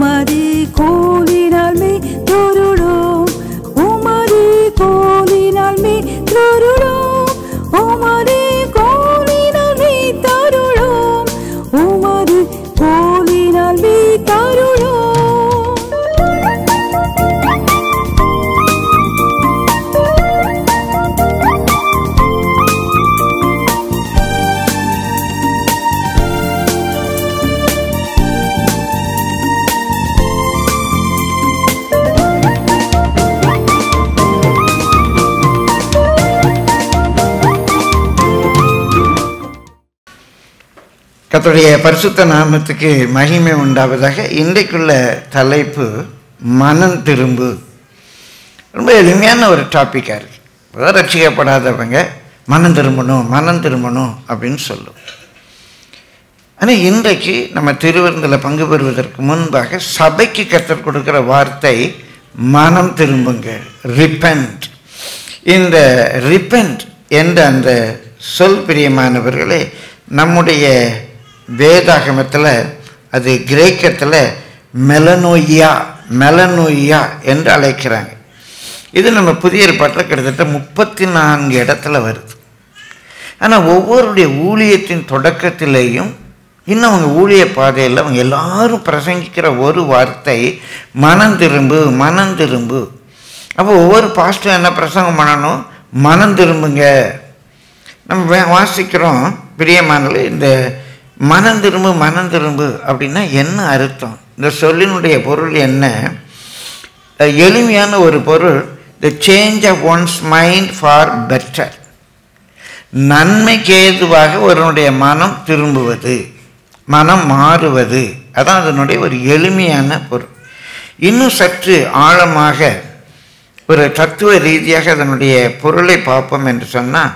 உமது கோலினால் மே தொருளோம் உமது கோலினால் மே தொருளோம் உமது கோலினால் மே தருளோம் உமது கோலினால் மே தருளோம் கர்த்தருடைய பரிசுத்த நாமத்துக்கு மகிமை உண்டாவதாக இன்றைக்குள்ள தலைப்பு மனம் திரும்பு ரொம்ப எளிமையான ஒரு டாப்பிக்காக இருக்கு இப்போதான் ரட்சிக்கப்படாதவங்க மனம் திரும்பணும் மனம் திரும்பணும் அப்படின்னு சொல்லும் ஆனால் இன்றைக்கு நம்ம திருவிருந்தில் பங்கு பெறுவதற்கு முன்பாக சபைக்கு கத்தர் கொடுக்குற வார்த்தை மனம் திரும்புங்க ரிப்பெண்ட் இந்த ரிப்பெண்ட் என்ற அந்த சொல் பிரியமானவர்களே நம்முடைய வேதாகமத்தில் அது கிரேக்கத்தில் மெலனோய்யா மெலனோய்யா என்று அழைக்கிறாங்க இது நம்ம புதிய ஏற்பாட்டில் கிட்டத்தட்ட முப்பத்தி நான்கு இடத்துல வருது ஆனால் ஒவ்வொருடைய ஊழியத்தின் தொடக்கத்திலேயும் இன்னும் அவங்க ஊழிய பாதையில் அவங்க எல்லாரும் பிரசங்கிக்கிற ஒரு வார்த்தை மனம் திரும்பு மனம் திரும்பு அப்போ ஒவ்வொரு பாஸ்டும் என்ன பிரசங்கம் பண்ணணும் மனம் திரும்புங்க நம்ம வே- வாசிக்கிறோம் பிரியமானது இந்த மனம் திரும்பு மனம் திரும்பு அப்படின்னா என்ன அர்த்தம் இந்த சொல்லினுடைய பொருள் என்ன அஹ் எளிமையான ஒரு பொருள் the change of one's mind for better நன்மைக்கு ஏதுவாக ஒருவனுடைய மனம் திரும்புவது மனம் மாறுவது அதான் அதனுடைய ஒரு எளிமையான பொருள் இன்னும் சற்று ஆழமாக ஒரு தத்துவ ரீதியாக அதனுடைய பொருளை பார்ப்போம் என்று சொன்னால்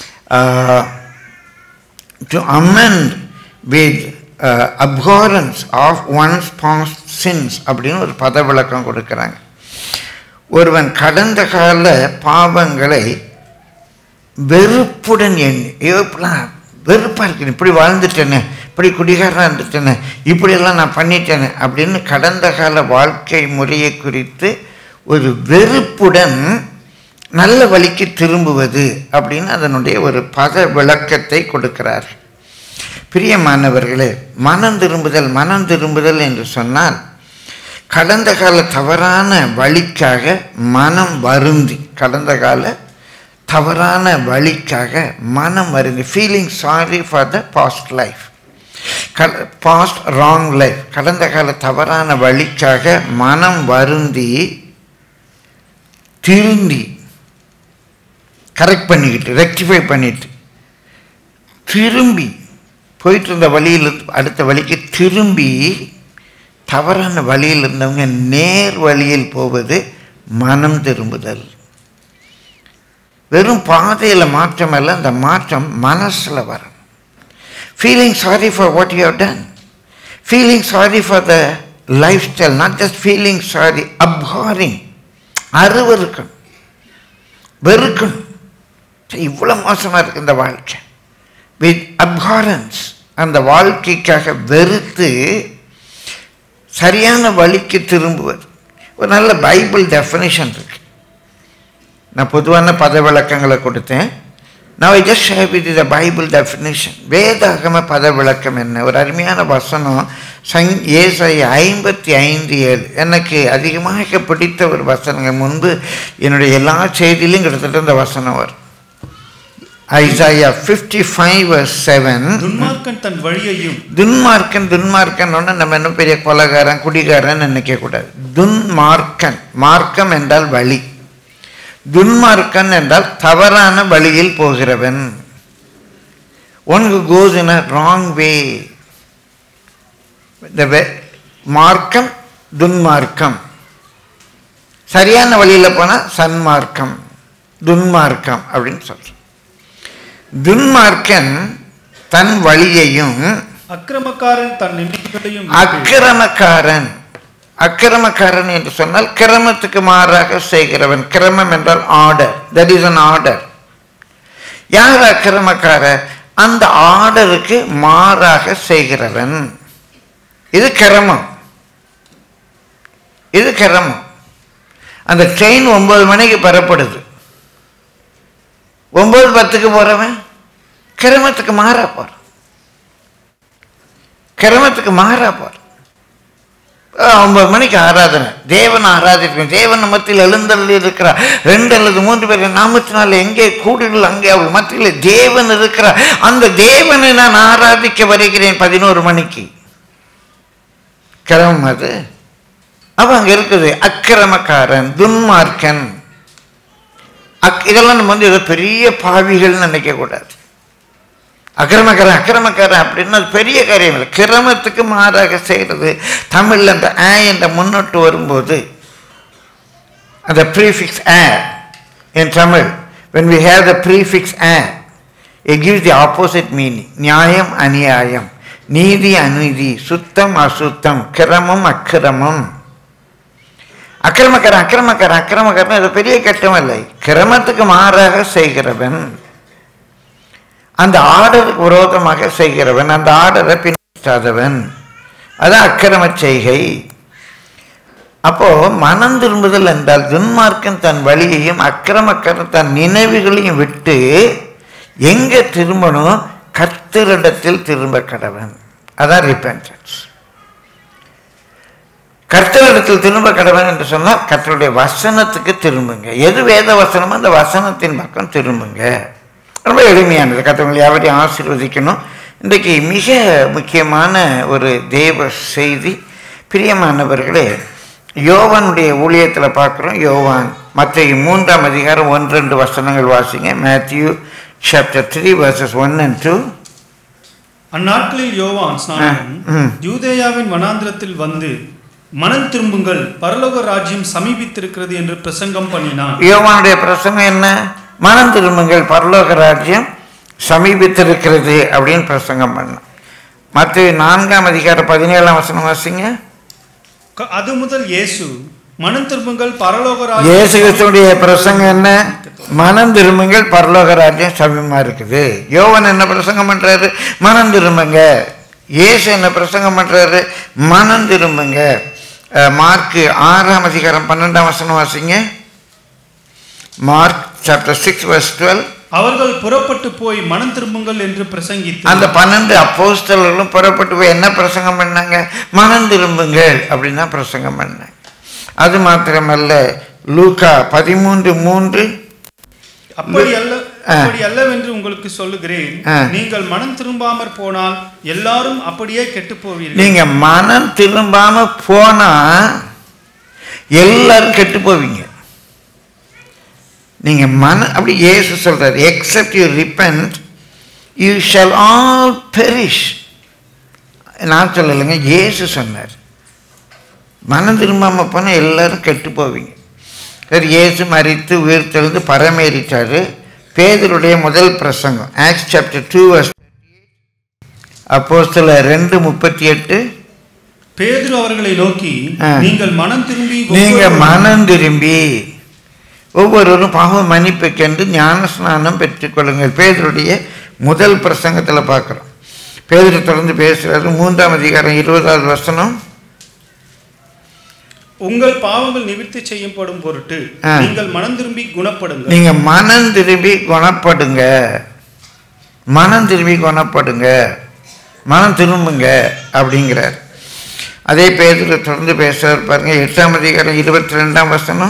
to amend with uh, abhorrence of one's past sins அப்படின்னு ஒரு பத விளக்கம் கொடுக்குறாங்க ஒருவன் கடந்த கால பாவங்களை வெறுப்புடன் எண்ணி ஐயோ இப்படிலாம் வெறுப்பாக இருக்கு இப்படி வாழ்ந்துட்டேனே இப்படி குடிகாரனாக இருந்துட்டேனே இப்படியெல்லாம் நான் பண்ணிட்டேனே அப்படின்னு கடந்த கால வாழ்க்கை முறையை குறித்து ஒரு வெறுப்புடன் நல்ல வழிக்கு திரும்புவது அப்படின்னு அதனுடைய ஒரு பத விளக்கத்தை கொடுக்கிறார் பிரியமானவர்களே மனம் திரும்புதல் மனம் திரும்புதல் என்று சொன்னால் கடந்த கால தவறான வழிக்காக மனம் வருந்தி கடந்த கால தவறான வழிக்காக மனம் வருந்தி feeling sorry for the past life past wrong life கடந்த கால தவறான வழிக்காக மனம் வருந்தி திருந்தி கரெக்ட் பண்ணிக்கிட்டு ரெக்டிஃபை பண்ணிட்டு திரும்பி போயிட்டு இருந்த வழியில் அடுத்த வழிக்கு திரும்பி தவறான வழியில் இருந்தவங்க நேர் வழியில் போவது மனம் திரும்புதல் வெறும் பாதையில் மாற்றம் அல்ல அந்த மாற்றம் மனசில் வரும் feeling sorry for what you have done feeling sorry for the lifestyle not just feeling sorry அப்ஹாரிங் அருவருக்கணும் வெறுக்கணும் சரி, இவ்வளோ மோசமாக இருக்கு இந்த வாழ்க்கை வித் அப்ஹாரன்ஸ் அந்த வாழ்க்கைக்காக வெறுத்து சரியான வழிக்கு திரும்புவது ஒரு நல்ல பைபிள் டெஃபினிஷன் இருக்கு நான் பொதுவான பத விளக்கங்களை கொடுத்தேன் நான் I just share with the Bible definition வேதாகம பத விளக்கம் என்ன ஒரு அருமையான வசனம் சங் ஏசை ஐம்பத்தி ஐந்து ஏழு எனக்கு அதிகமாக பிடித்த ஒரு வசனங்கள் முன்பு என்னுடைய எல்லா செய்தியிலும் கிட்டத்தட்ட இந்த வசனம் வரும் ஐசாயா ஃபிஃப்டி ஃபைவ் செவன் துன்மார்க்கன் தன் வழியையும் துன்மார்க்கன் துன்மார்க்கன் நம்ம என்ன பெரிய கொலகாரன் குடிகாரன் நினைக்க கூடாது துன்மார்க்கன் மார்க்கம் என்றால் வழி துன்மார்க்கன் என்றால் தவறான வழியில் போகிறவன் one who goes in a wrong way the way மார்க்கம் துன்மார்க்கம் சரியான வழியில் போனால் சன்மார்க்கம் துன்மார்க்கம் அப்படின்னு சொல்றோம் துன்மார்க்கன் தன் வழியையும் அக்கிரமக்காரன் தன் நினைவுகளையும் அக்கிரமக்காரன் அக்கிரமக்காரன் என்று சொன்னால் கிரமத்துக்கு மாறாக செய்கிறவன் கிரமம் என்றால் order that is an order யார் அக்கிரமக்காரர் அந்த ஆர்டருக்கு மாறாக செய்கிறவன் இது கிரமம் இது கிரமம் அந்த ட்ரெயின் ஒன்பது மணிக்கு பெறப்படுது ஒன்பது பத்துக்கு போகிறவன் கிரமத்துக்கு மாறா போகிறான் கிரமத்துக்கு மாறா போகிறான் ஒன்பது மணிக்கு ஆராதனை தேவன் ஆராதிக்கும் தேவன் மத்தியில் எழுந்தள்ளி இருக்கிறார் ரெண்டு அல்லது மூன்று பேர் நாமத்தினால் எங்கே கூடுதல் அங்கே அவள் மத்தியில் தேவன் இருக்கிறார் அந்த தேவனை நான் ஆராதிக்க வருகிறேன் பதினோரு மணிக்கு கிரமம் அது அப்ப அங்க இருக்குது அக்கிரமக்காரன் துன்மார்க்கன் அக் இதெல்லாம் நம்ம வந்து ஏதோ பெரிய பாவிகள்னு நினைக்க கூடாது அக்கிரமக்காரன் அக்கிரமக்காரன் அப்படின்னா அது பெரிய காரியம் இல்லை கிரமத்துக்கு மாறாக செய்கிறது தமிழில் அந்த ஆ என்ற முன்னோட்டு வரும்போது அந்த ப்ரீஃபிக்ஸ் ஆ in தமிழ் when we have the prefix a it gives the opposite meaning நியாயம் அநியாயம் நீதி அநீதி சுத்தம் அசுத்தம் கிரமம் அக்கிரமம் அக்கிரமக்காரன் அக்கிரமக்காரன் அக்கிரமக்காரன் இது பெரிய கட்டம் இல்லை கிரமத்துக்கு மாறாக செய்கிறவன் அந்த ஆர்டருக்கு விரோதமாக செய்கிறவன் அந்த ஆர்டரை பின்பற்றாதவன் அதான் அக்கிரம செய்கை அப்போ மனம் திரும்புதல் என்றால் துன்மார்க்கன் தன் வழியையும் அக்கிரமக்காரன் தன் நினைவுகளையும் விட்டு எங்க திரும்பணும் கர்த்தரிடத்தில் திரும்ப கடவன் அதான் ரிப்பென்டன்ஸ் கர்த்தரிடத்தில் திரும்ப கடவன் என்று சொன்னால் கர்த்தருடைய வசனத்துக்கு திரும்புங்க எது வேத வசனமோ அந்த வசனத்தின் பக்கம் திரும்புங்க ரொம்ப எளிமையானது கர்த்தவங்களை யாவரையும் ஆசீர்வதிக்கணும் இன்றைக்கு மிக முக்கியமான ஒரு தேவ செய்தி பிரியமானவர்களே யோவானுடைய ஊழியத்தில் பார்க்குறோம் யோவான் மற்ற மூன்றாம் அதிகாரம் ஒன்று ரெண்டு வசனங்கள் வாசிங்க Matthew chapter three verses one and two அந்நாட்களில் யோவான் ஸ்நானன் ம். யூதேயாவின் வனாந்திரத்தில் வந்து மனம் திரும்புங்கள் பரலோக ராஜ்யம் சமீபித்திருக்கிறது என்று பிரசங்கம் பண்ணினான் யோவானுடைய பிரசங்கம் என்ன மனம் திரும்புங்கள் பரலோக ராஜ்யம் சமீபித்திருக்கிறது அப்படின்னு பிரசங்கம் பண்ணான் மற்ற நான்காம் அதிகாரம் பதினேழாம் வசனம் வாசிங்க க- அது முதல் இயேசு மனம் திரும்புங்கள் பரலோக இயேசு ராஜ்யம் கிறிஸ்துடைய பிரசங்கம் என்ன மனம் திரும்புங்கள் பரலோக ராஜ்யம் சமீபமா இருக்குது யோவன் என்ன பிரசங்கம் பண்றாரு மனம் திரும்புங்க இயேசு என்ன பிரசங்கம் பண்றாரு மனம் திரும்புங்க அஹ், மார்க்கு ஆறாம் அதிகாரம் பன்னெண்டாம் வசனம் வாசிங்க Mark chapter six verse twelve அவர்கள் புறப்பட்டு போய் மனம் திரும்புங்கள் என்று பிரசங்கித்து அந்த பன்னெண்டு அப்போஸ்தலர்களும் புறப்பட்டு போய் என்ன பிரசங்கம் பண்ணாங்க மனம் திரும்புங்கள் அப்படின்னு தான் பிரசங்கம் பண்ணாங்க அது மாத்திரமல்ல லூக்கா பதிமூன்று மூன்று அப்படி அல்ல ஆ. அப்படி அல்லவென்று உங்களுக்கு சொல்லுகிறேன் ஆ. நீங்கள் மனம் திரும்பாமற் போனால் எல்லாரும் அப்படியே கெட்டு போவீர்கள் நீங்க மனம் திரும்பாம போனா எல்லாரும் கெட்டு போவீங்க நீங்க மன அப்படி இயேசு சொல்றாரு except you repent you shall all perish நான் சொல்லலைங்க இயேசு சொன்னார் மனம் திரும்பாம போனா எல்லாரும் கெட்டு போவீங்க சரி இயேசு மறித்து உயிர் தெழுந்து பரமேறிட்டாரு பேதருடைய முதல் பிரசங்கம் ஆக்ஸ் சாப்டர் டூ அப்போ சில ரெண்டு முப்பத்தி எட்டு பேதுரு அவர்களை நோக்கி ஆ. நீங்கள் மனம் திரும்பி நீங்க ஒவ்வொருவரும் மனம் திரும்பி ஒவ்வொருவரும் பாவ மன்னிப்புக்கென்று ஞான ஸ்நானம் பெற்றுக்கொள்ளுங்கள் பேதருடைய முதல் பிரசங்கத்தில் பார்க்குறோம் பேதரு தொடர்ந்து பேசுறாரு மூன்றாம் அதிகாரம் இருபதாவது வசனம் உங்கள் பாவங்கள் நிவர்த்தி செய்யப்படும் பொருட்டு ஆ. நீங்கள் மனம் திரும்பி குணப்படுங்கள் நீங்க மனம் திரும்பி குணப்படுங்க மனம் திரும்பி குணப்படுங்க மனம் திரும்புங்க அப்படிங்கிறார் அதே பேதரு தொடர்ந்து பேசுறாரு பாருங்க எட்டாம் அதிகாரம் இருபத்தி ரெண்டாம் வசனம்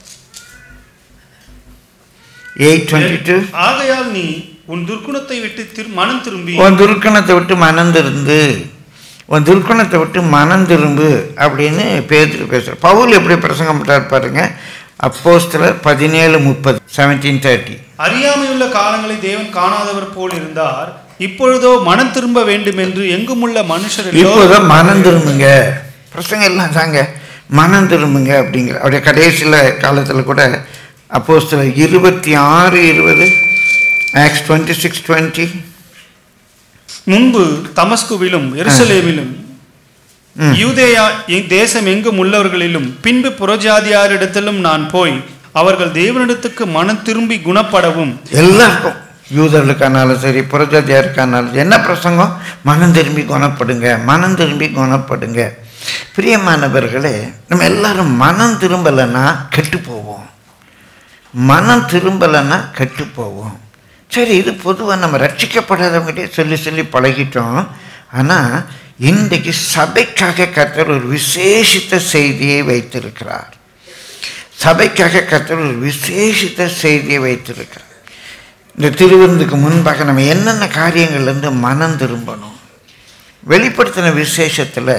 எயிட் டுவெண்ட்டி டூ ஆகையால் நீ உன் துர்க்குணத்தை விட்டு திரு மனம் திரும்பி உன் துர்க்கணத்தை விட்டு மனம் திருந்து உன் துர்க்கணத்தை விட்டு மனம் திரும்பு அப்படின்னு பேதுரு பேசுகிறார் பவுல் எப்படி பிரசங்கம் பண்றார் பாருங்க அப்போஸ்தலர் பதினேழு முப்பது செவன்டீன் தேர்ட்டி அறியாமையுள்ள காலங்களை தேவன் காணாதவர் போல் இருந்தார் இப்பொழுதோ மனம் திரும்ப வேண்டும் என்று எங்குமுள்ள மனுஷர் இப்போதான் எல்லோரும் மனம் திரும்புங்க பிரசங்கம் எல்லாம் தாங்க மனம் திரும்புங்க அப்படிங்கிற அவருடைய கடைசியில் காலத்தில் கூட அப்போஸ்தலர் இருபத்தி ஆறு இருபது ஆக்ஸ் டுவெண்ட்டி சிக்ஸ் டுவெண்ட்டி முன்பு தமஸ்குவிலும் எருசலேமிலும் ம். யூதேயா எ- தேசம் எங்கும் உள்ளவர்களிலும் பின்பு புறஜாதியாரிடத்திலும் நான் போய் அவர்கள் தேவனிடத்துக்கு மனம் திரும்பி குணப்படவும் எல்லாருக்கும் யூதர்களுக்கானாலும் சரி புறஜாதியாருக்கானாலும் என்ன பிரசங்கம் மனம் திரும்பி குணப்படுங்க மனம் திரும்பி குணப்படுங்க பிரியமானவர்களே நம்ம எல்லாரும் மனம் திரும்பலைன்னா கெட்டு போவோம் மனம் திரும்பலைன்னா கெட்டு போவோம் சரி இது பொதுவாக நம்ம ரட்சிக்கப்படாதவங்ககிட்டே சொல்லி சொல்லி பழகிட்டோம் ஆனால் இன்றைக்கு சபைக்காக கர்த்தர் ஒரு விசேஷித்த செய்தியை வைத்திருக்கிறார் சபைக்காக கர்த்தர் ஒரு விசேஷித்த செய்தியை வைத்திருக்கிறார் இந்த திருவிருந்துக்கு முன்பாக நம்ம என்னென்ன காரியங்கள்லேருந்து மனம் திரும்பணும் வெளிப்படுத்தின விசேஷத்தில்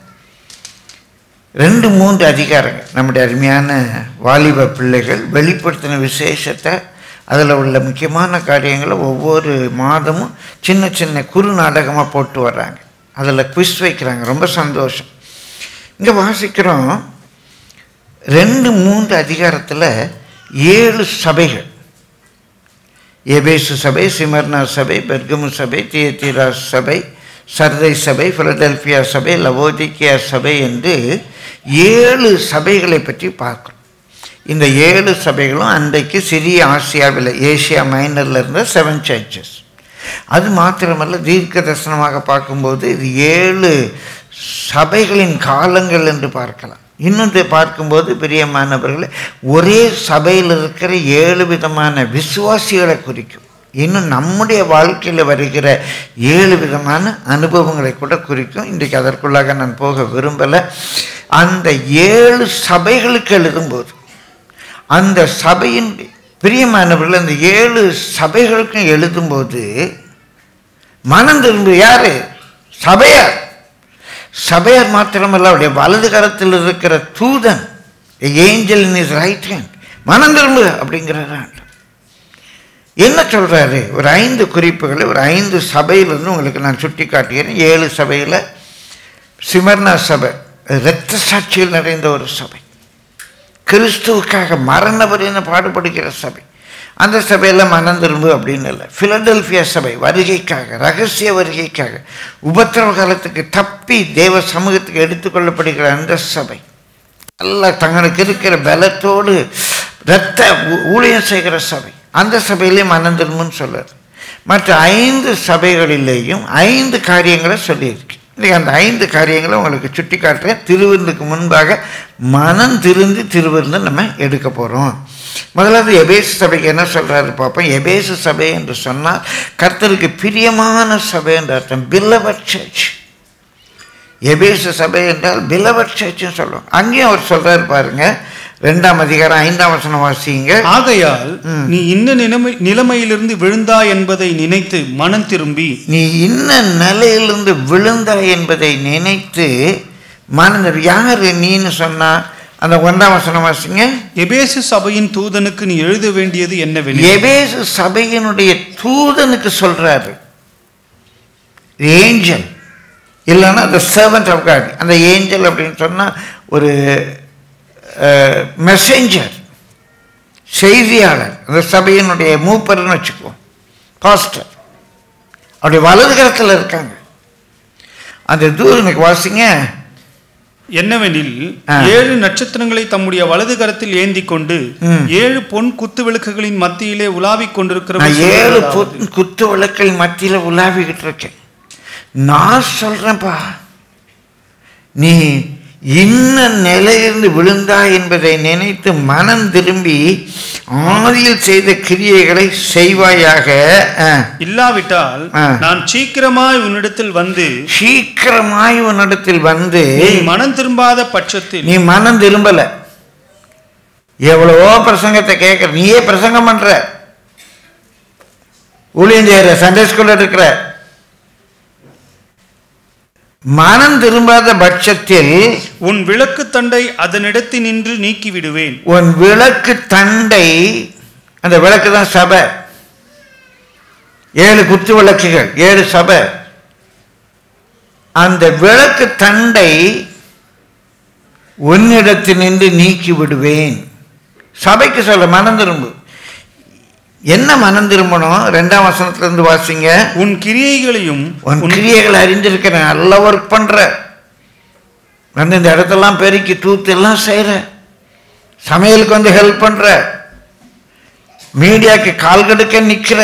ரெண்டு மூன்று அதிகாரங்கள் நம்முடைய அருமையான வாலிப பிள்ளைகள் வெளிப்படுத்தின விசேஷத்தை அதில் உள்ள முக்கியமான காரியங்களை ஒவ்வொரு மாதமும் சின்ன சின்ன குறு நாடகமாக போட்டு வர்றாங்க அதில் குவிஸ் வைக்கிறாங்க ரொம்ப சந்தோஷம் இங்கே வாசிக்கிறோம் ரெண்டு மூன்று அதிகாரத்தில் ஏழு சபைகள் எபேசு சபை சிமர்னா சபை பெர்கமு சபை தியத்தீரா சபை சர்தை சபை பிலடெல்பியா சபை லவோதிக்கியா சபை என்று ஏழு சபைகளை பற்றி பார்க்கிறோம் இந்த ஏழு சபைகளும் அன்றைக்கு சிறிய ஆசியாவில் ஏசியா மைனரில் இருந்த செவன் சர்ச்சஸ் அது மாத்திரமல்ல தீர்க்க தரிசனமாக பார்க்கும்போது இது ஏழு சபைகளின் காலங்கள் என்று பார்க்கலாம் இன்னொன்று பார்க்கும்போது பிரியமானவர்களே ஒரே சபையில் இருக்கிற ஏழு விதமான விசுவாசிகளை குறிக்கும் இன்னும் நம்முடைய வாழ்க்கையில் வருகிற ஏழு விதமான அனுபவங்களை கூட குறிக்கும் இன்றைக்கு அதற்குள்ளாக நான் போக விரும்பலை அந்த ஏழு சபைகளுக்கு எழுதும்போது அந்த சபையின் பிரியமானவர்கள் அந்த ஏழு சபைகளுக்கும் எழுதும்போது மனம் திரும்பு யாரு சபையார் சபையார் மாத்திரமல்ல அவருடைய வலது கரத்தில் இருக்கிற தூதன் angel in his right hand மனம் திரும்பு அப்படிங்கிறார் என்ன சொல்றாரு ஒரு ஐந்து குறிப்புகளை ஒரு ஐந்து சபையிலிருந்து உங்களுக்கு நான் சுட்டி காட்டுகிறேன் ஏழு சபையில் சிமர்னா சபை இரத்த சாட்சியில் நிறைந்த ஒரு சபை கிறிஸ்துவுக்காக மரண வரையின பாடுபடுகிற சபை அந்த சபையில் மனம் திரும்பு அப்படின்னு இல்லை பிலடெல்பியா சபை வருகைக்காக ரகசிய வருகைக்காக உபத்திரவ காலத்துக்கு தப்பி தேவ சமூகத்துக்கு எடுத்துக்கொள்ளப்படுகிற அந்த சபை நல்ல தங்களுக்கு இருக்கிற பலத்தோடு இரத்த ஊ- ஊழியம் செய்கிற சபை அந்த சபையிலே மனம் திரும்புன்னு சொல்றாரு மற்ற ஐந்து சபைகளிலேயும் ஐந்து காரியங்களை சொல்லியிருக்கு இன்னைக்கு அந்த ஐந்து காரியங்களை உங்களுக்கு சுட்டி காட்டுறேன் திருவிருந்துக்கு முன்பாக மனம் திருந்து திருவிருந்து நம்ம எடுக்க போகிறோம் முதலாவது எபேசு சபைக்கு என்ன சொல்றாரு பார்ப்போம் எபேசு சபை என்று சொன்னால் கர்த்தருக்கு பிரியமான சபை என்ற அர்த்தம் பில்லவர் சர்ச் எபேசு சபை என்றால் பிலவர் சர்ச்னு சொல்லுவோம் அங்கேயும் அவர் சொல்றாரு பாருங்க ரெண்டாம் அதிகாரம் ஐந்தாம் வசனம் வாசிங்க ஆகையால் நீ இன்ன நிலைமை நிலைமையிலிருந்து விழுந்தாய் என்பதை நினைத்து மனம் திரும்பி நீ இன்ன நிலையிலிருந்து விழுந்தாய் என்பதை நினைத்து மனந்த யாரு நீன்னு சொன்னா அந்த ஒன்றாம் வசனம் வாசிங்க எபேசு சபையின் தூதனுக்கு நீ எழுத வேண்டியது என்னவெனில் எபேசு சபையினுடைய தூதனுக்கு சொல்றாரு ஏஞ்சல் இல்லைன்னா the servant ஆஃப் காட் அந்த ஏஞ்சல் அப்படின்னு சொன்னா ஒரு மெசேஞ்சர் செய்தியாளர் அந்த சபையினுடைய மூப்பர்னு வச்சுக்குவோம் பாஸ்டர் அவருடைய வலது கரத்தில் இருக்காங்க அந்த தூதனுக்கு வாசிங்க என்னவெனில் ஆ. ஏழு நட்சத்திரங்களை தம்முடைய வலது கரத்தில் ஏந்தி கொண்டு ம். ஏழு பொன் குத்து விளக்குகளின் மத்தியிலே உலாவிக் கொண்டிருக்கிற நான் ஏழு பொன் குத்து விளக்கில் மத்தியில் உலாவிக்கிட்டு இருக்கேன் நான் சொல்றேன்ப்பா நீ இன்ன நிலையிலிருந்து விழுந்தாய் என்பதை நினைத்து மனம் திரும்பி ஆதியில் செய்த கிரியைகளை செய்வாயாக ஆ. இல்லாவிட்டால் ஆ. நான் சீக்கிரமாய் உன்னிடத்தில் வந்து சீக்கிரமாய் உன்னிடத்தில் வந்து நீ மனம் திரும்பாத பட்சத்தில் நீ மனம் திரும்பல எவ்வளவோ பிரசங்கத்தை கேட்குற நீயே பிரசங்கம் பண்ற ஊழியம் செய்யற சண்டே ஸ்கூல்ல இருக்கிற மனம் திரும்பாத பட்சத்தில் உன் விளக்கு தண்டை அதனிடத்தில் நின்று நீக்கி விடுவேன் உன் விளக்கு தண்டை அந்த விளக்கு தான் சபை ஏழு குத்து விளக்குகள் ஏழு சபை அந்த விளக்கு தண்டை உன்னிடத்தினின்று நீக்கி விடுவேன் சபைக்கு சொல்ல மனம் திரும்பு என்ன மனம் திரும்பணும் ரெண்டாம் வசனத்துல இருந்து வாசிங்க உன் கிரியைகளையும் உன் கிரியைகளை அறிஞ்சிருக்கிறேன் நல்லா ஒர்க் பண்ற வந்து இந்த இடத்தெல்லாம் பெருக்கி தூத்து எல்லாம் செய்கிற சமையலுக்கு வந்து ஹெல்ப் பண்ற மீடியாக்கு கால் கடுக்க நிக்கிற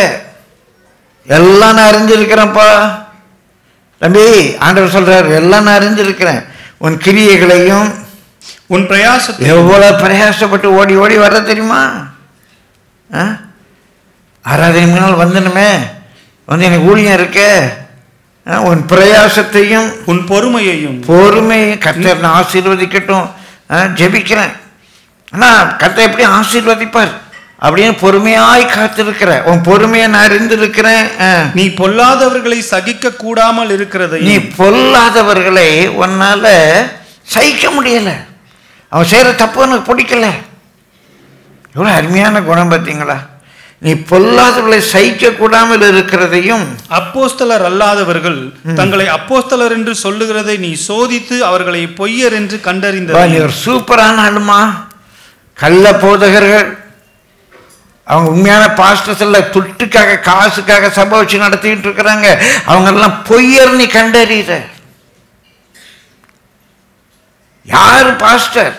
எல்லாம் நான் அறிஞ்சிருக்கிறேன்ப்பா தம்பி ஆண்டவர் சொல்றாரு எல்லாம் நான் அறிஞ்சிருக்கிறேன் உன் கிரியைகளையும் உன் பிரயாசத்தை எவ்வளவு பிரயாசப்பட்டு ஓடி ஓடி வர தெரியுமா ஆ? ஆராதனை முன்னால் வந்துடணுமே வந்து எனக்கு ஊழியம் இருக்கே ஆ, உன் பிரயாசத்தையும் உன் பொறுமையையும் பொறுமையை கர்த்தர் ஆசீர்வதிக்கட்டும் ஆ, ஜெபிக்கிறேன் ஆனா கர்த்தர் எப்படி ஆசீர்வதிப்பார் அப்படின்னு பொறுமையாய் காத்திருக்கிற உன் பொறுமையை நான் அறிந்திருக்கிறேன் ஆ. நீ பொல்லாதவர்களை சகிக்க கூடாமல் நீ இருக்கிறதையும் பொல்லாதவர்களை உன்னால சகிக்க முடியல அவன் செய்யற தப்பு உனக்கு பிடிக்கல எவ்வளவு அருமையான குணம் பார்த்தீங்களா நீ பொல்லாதவர்களை சகிக்க கூடாமல் இருக்கிறதையும் அப்போஸ்தலர் அல்லாதவர்கள் தங்களை அப்போஸ்தலர் என்று சொல்லுகிறதை நீ சோதித்து அவர்களை பொய்யர் என்று வா, கண்டறிந்த நீ ஒரு சூப்பரான ஆளுமா கள்ள போதகர்கள் அவங்க உண்மையான பாஸ்டர்ஸ் எல்லாம் துட்டுக்காக காசுக்காக சபை வச்சு நடத்திட்டு இருக்கிறாங்க அவங்க எல்லாம் பொய்யர் நீ கண்டறிற யாரு பாஸ்டர்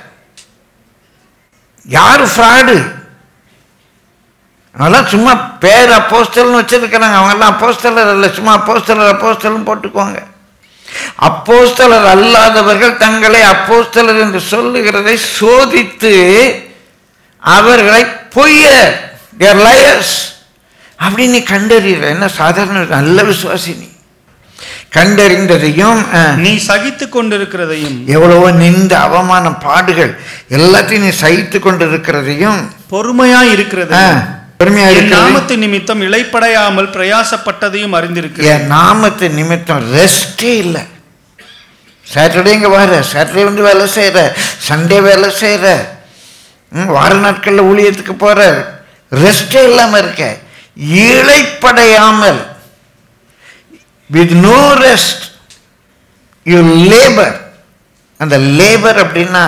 யாரு ஃப்ராடு அவங்கெல்லாம் சும்மா பேர் அப்போஸ்தல்னு வச்சிருக்கிறாங்க அவங்க எல்லாம் அப்போஸ்தலர் இல்லை சும்மா அப்போஸ்தலர் அப்போஸ்தலன் போட்டுக்குவாங்க அப்போஸ்தலர் அல்லாதவர்கள் தங்களை அப்போஸ்தலர் என்று சொல்லுகிறதை சோதித்து அவர்களை பொய்யர் தேர் லயர்ஸ் அப்படின்னு நீ கண்டறிகிற என்ன சாதாரண நல்ல விசுவாசி நீ கண்டறிந்ததையும் அஹ், நீ சகித்து கொண்டிருக்கிறதையும் எவ்வளவோ நிந்த அவமான பாடுகள் எல்லாத்தையும் நீ சகித்து கொண்டிருக்கிறதையும் பொறுமையா இருக்கிறது அஹ், பொறுமையா என் இருக்கிறதையும் நாமத்து நிமித்தம் இளைப்படையாமல் பிரயாசப்பட்டதையும் அறிந்திருக்கிறேன் என் நாமத்து நிமித்தம் ரெஸ்டே இல்லை சாட்டர்டே இங்கே வர சாட்டர்டே வந்து வேலை செய்கிற சண்டே வேலை செய்கிற வார நாட்களில் ஊழியத்துக்கு போகிற ரெஸ்டே இல்லாமல் இருக்க இழைப்படையாமல் with no rest you labour அந்த லேபர் அப்படின்னா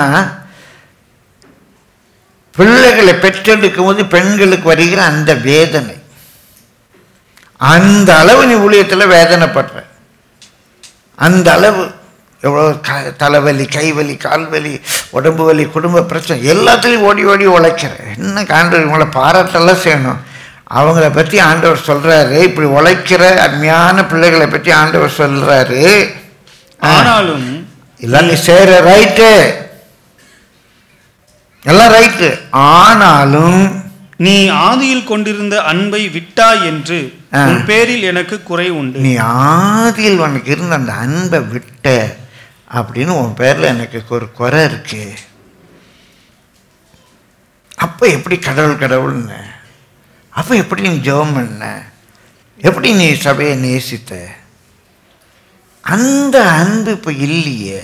பிள்ளைகளை பெற்றெடுக்கும் போது பெண்களுக்கு வருகிற அந்த வேதனை அந்த அளவு நீ ஊழியத்தில் வேதனைப்படுற அந்த அளவு எவ்வளோ க தலைவலி கைவலி கால்வலி உடம்பு வலி குடும்ப பிரச்சனை எல்லாத்துலேயும் ஓடி ஓடி உழைக்கிற என்ன ஆண்டவர் இவங்களை பாராட்டெல்லாம் செய்யணும் அவங்கள பற்றி ஆண்டவர் சொல்கிறாரு இப்படி உழைக்கிற அருமையான பிள்ளைகளை பற்றி ஆண்டவர் சொல்கிறாரு ஆனாலும் எல்லாம் நீ செய்கிற ரைட்டு எல்லாம் ரைட்டு ஆனாலும் நீ ஆதியில் கொண்டிருந்த அன்பை விட்டாய் என்று ஆ. உன் பேரில் எனக்கு குறை உண்டு நீ ஆதியில் உனக்கு இருந்த அந்த அன்பை விட்ட அப்படின்னு உன் பேரில் எனக்கு ஒரு குறை இருக்கு அப்போ எப்படி கடவுள் கடவுள்னு அப்போ எப்படி நீ ஜெபம் பண்ண எப்படி நீ சபையை நேசித்த அந்த அன்பு இப்போ இல்லையே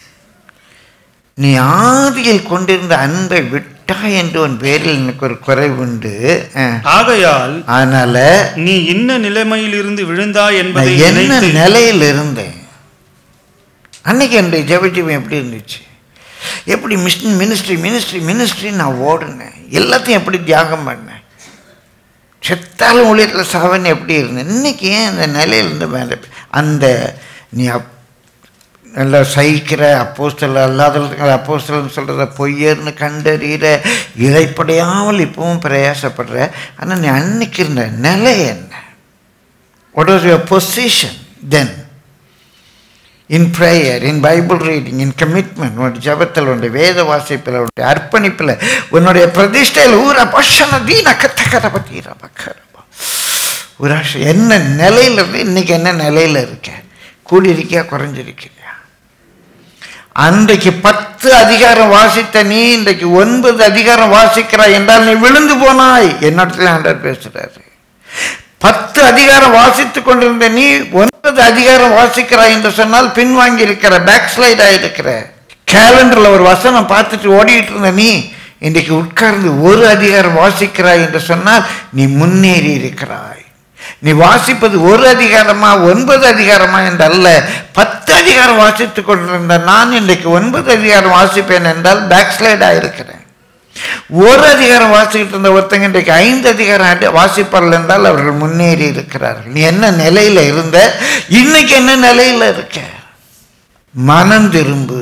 நீ ஆதியில் கொண்டிருந்த அன்பை விட்டா என்று உன் பேரில் எனக்கு ஒரு குறை உண்டு அஹ். ஆகையால் அதனால நீ இன்ன நிலைமையிலிருந்து விழுந்தாய் என்பதை நான் என்ன நினைத்து நிலையில் இருந்தேன் அன்னைக்கு என்னுடைய ஜெபஜீவம் எப்படி இருந்துச்சு எப்படி மிஷன் மினிஸ்ட்ரி மினிஸ்ட்ரி மினிஸ்ட்ரி நான் ஓடினேன் எல்லாத்தையும் எப்படி தியாகம் பண்ணேன் செத்தாலும் ஊழியத்தில் சாவன் எப்படி இருந்தேன் இன்னைக்கு ஏன் அந்த நிலையிலிருந்து மேலே அந்த நீ அப் நல்லா சகிக்கிற அப்போஸ்தல அல்லாதவர்கள் அப்போஸ்தலன்னு சொல்கிறத பொய்யர்னு கண்டறிகிற இழைப்படையாமல் இப்பவும் பிரயாசப்படுற ஆனால் நீ அன்னைக்கு இருந்த நிலை என்ன what was your position then in prayer in Bible reading in commitment உன்னுடைய ஜபத்தில் உன்னுடைய வேத வாசிப்பில் உன்னுடைய அர்ப்பணிப்பில் உன்னுடைய பிரதிஷ்டையில் ஊரா பஷன தீன கத்த கதை பத்தீரா பக்கரப்பா உராஷ என்ன நிலையில் இருந்து இன்னைக்கு என்ன நிலையில் இருக்க கூடியிருக்கியா குறைஞ்சிருக்கியா அன்றைக்கு பத்து அதிகாரம் வாசித்த நீ இன்றைக்கு ஒன்பது அதிகாரம் வாசிக்கிறாய் என்றால் நீ விழுந்து போனாய் என்னிடத்துல ஆண்டவர் பேசுறாரு பத்து அதிகாரம் வாசித்துக் கொண்டிருந்த நீ ஒன்பது அதிகாரம் வாசிக்கிறாய் என்று சொன்னால் பின்வாங்கி இருக்கிற பேக் ஸ்லைட் ஆயிருக்கிற கேலண்டர்ல ஒரு வசனம் பார்த்துட்டு ஓடிட்டு இருந்த நீ இன்றைக்கு உட்கார்ந்து ஒரு அதிகாரம் வாசிக்கிறாய் என்று சொன்னால் நீ முன்னேறி இருக்கிறாய் நீ வாசிப்பது ஒரு அதிகாரமா ஒன்பது அதிகாரமா என்றல்ல பத்து அதிகாரம் வாசித்துக் கொண்டிருந்த நான் இன்றைக்கு ஒன்பது அதிகாரம் வாசிப்பேன் என்றால் பேக் ஸ்லைட் ஆயிருக்கிறேன் ஒரு அதிகாரம் வாசிக்கிட்டு இருந்த ஒருத்தங்க இன்றைக்கு ஐந்து அதிகாரம் அடி- வாசிப்பார்கள் என்றால் அவர்கள் முன்னேறி இருக்கிறார்கள் நீ என்ன நிலையில இருந்த இன்னைக்கு என்ன நிலையில இருக்க மனம் திரும்பு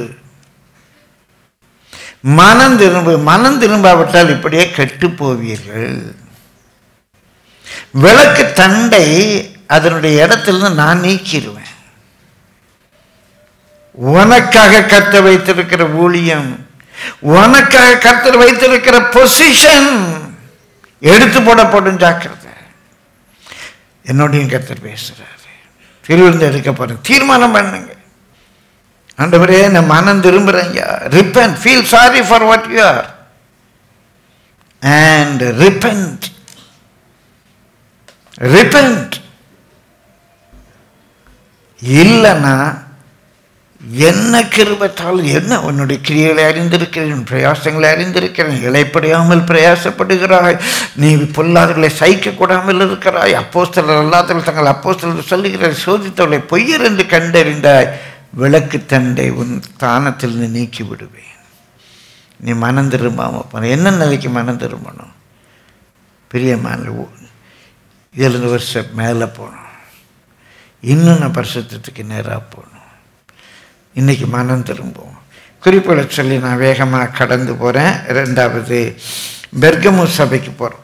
மனம் திரும்பு மனம் திரும்பாவிட்டால் இப்படியே கெட்டு போவீர்கள் விளக்கு தண்டை அதனுடைய இடத்திலிருந்து நான் நீக்கிடுவேன் உனக்காக கத்த வைத்திருக்கிற ஊழியம் உனக்காக கர்த்தர் வைத்திருக்கிற பொசிஷன் எடுத்து போடப்படும் ஜாக்கிரதை என்னோடையும் கர்த்தர் பேசுறாரு திருவிழுந்து எடுக்க போறேன் தீர்மானம் பண்ணுங்க ஆண்டவரே நான் மனம் திரும்புறேங்க repent feel sorry for what you are and repent repent இல்லைன்னா என்ன கிருபத்தாலும் என்ன உன்னுடைய கிரியைகளை அறிந்திருக்கிறேன் உன் பிரயாசங்களை அறிந்திருக்கிறேன் இழைப்படையாமல் பிரயாசப்படுகிறாய் நீ பொல்லாதவர்களை சகிக்கக்கூடாமல் இருக்கிறாய் அப்போஸ்தலர் அல்லாதவர்கள் தங்கள் அப்போஸ்தலர் சொல்லுகிற சோதித்தவர்களை பொய்யர் என்று கண்டறிந்தாய் விளக்கு தண்டை உன் ஸ்தானத்தில் நீ நீக்கி விடுவேன் நீ மனம் திரும்பாமல் போன என்ன நிலைக்கு மனம் திரும்பணும் பிரியமான எழுபது வருஷம் மேலே போகணும் இன்னும் நான் பரிசுத்தத்துக்கு நேராக போகணும் இன்னைக்கு மனம் திரும்பும் குறிப்புகளை சொல்லி நான் வேகமாக கடந்து போகிறேன் ரெண்டாவது பெர்கமு சபைக்கு போகிறோம்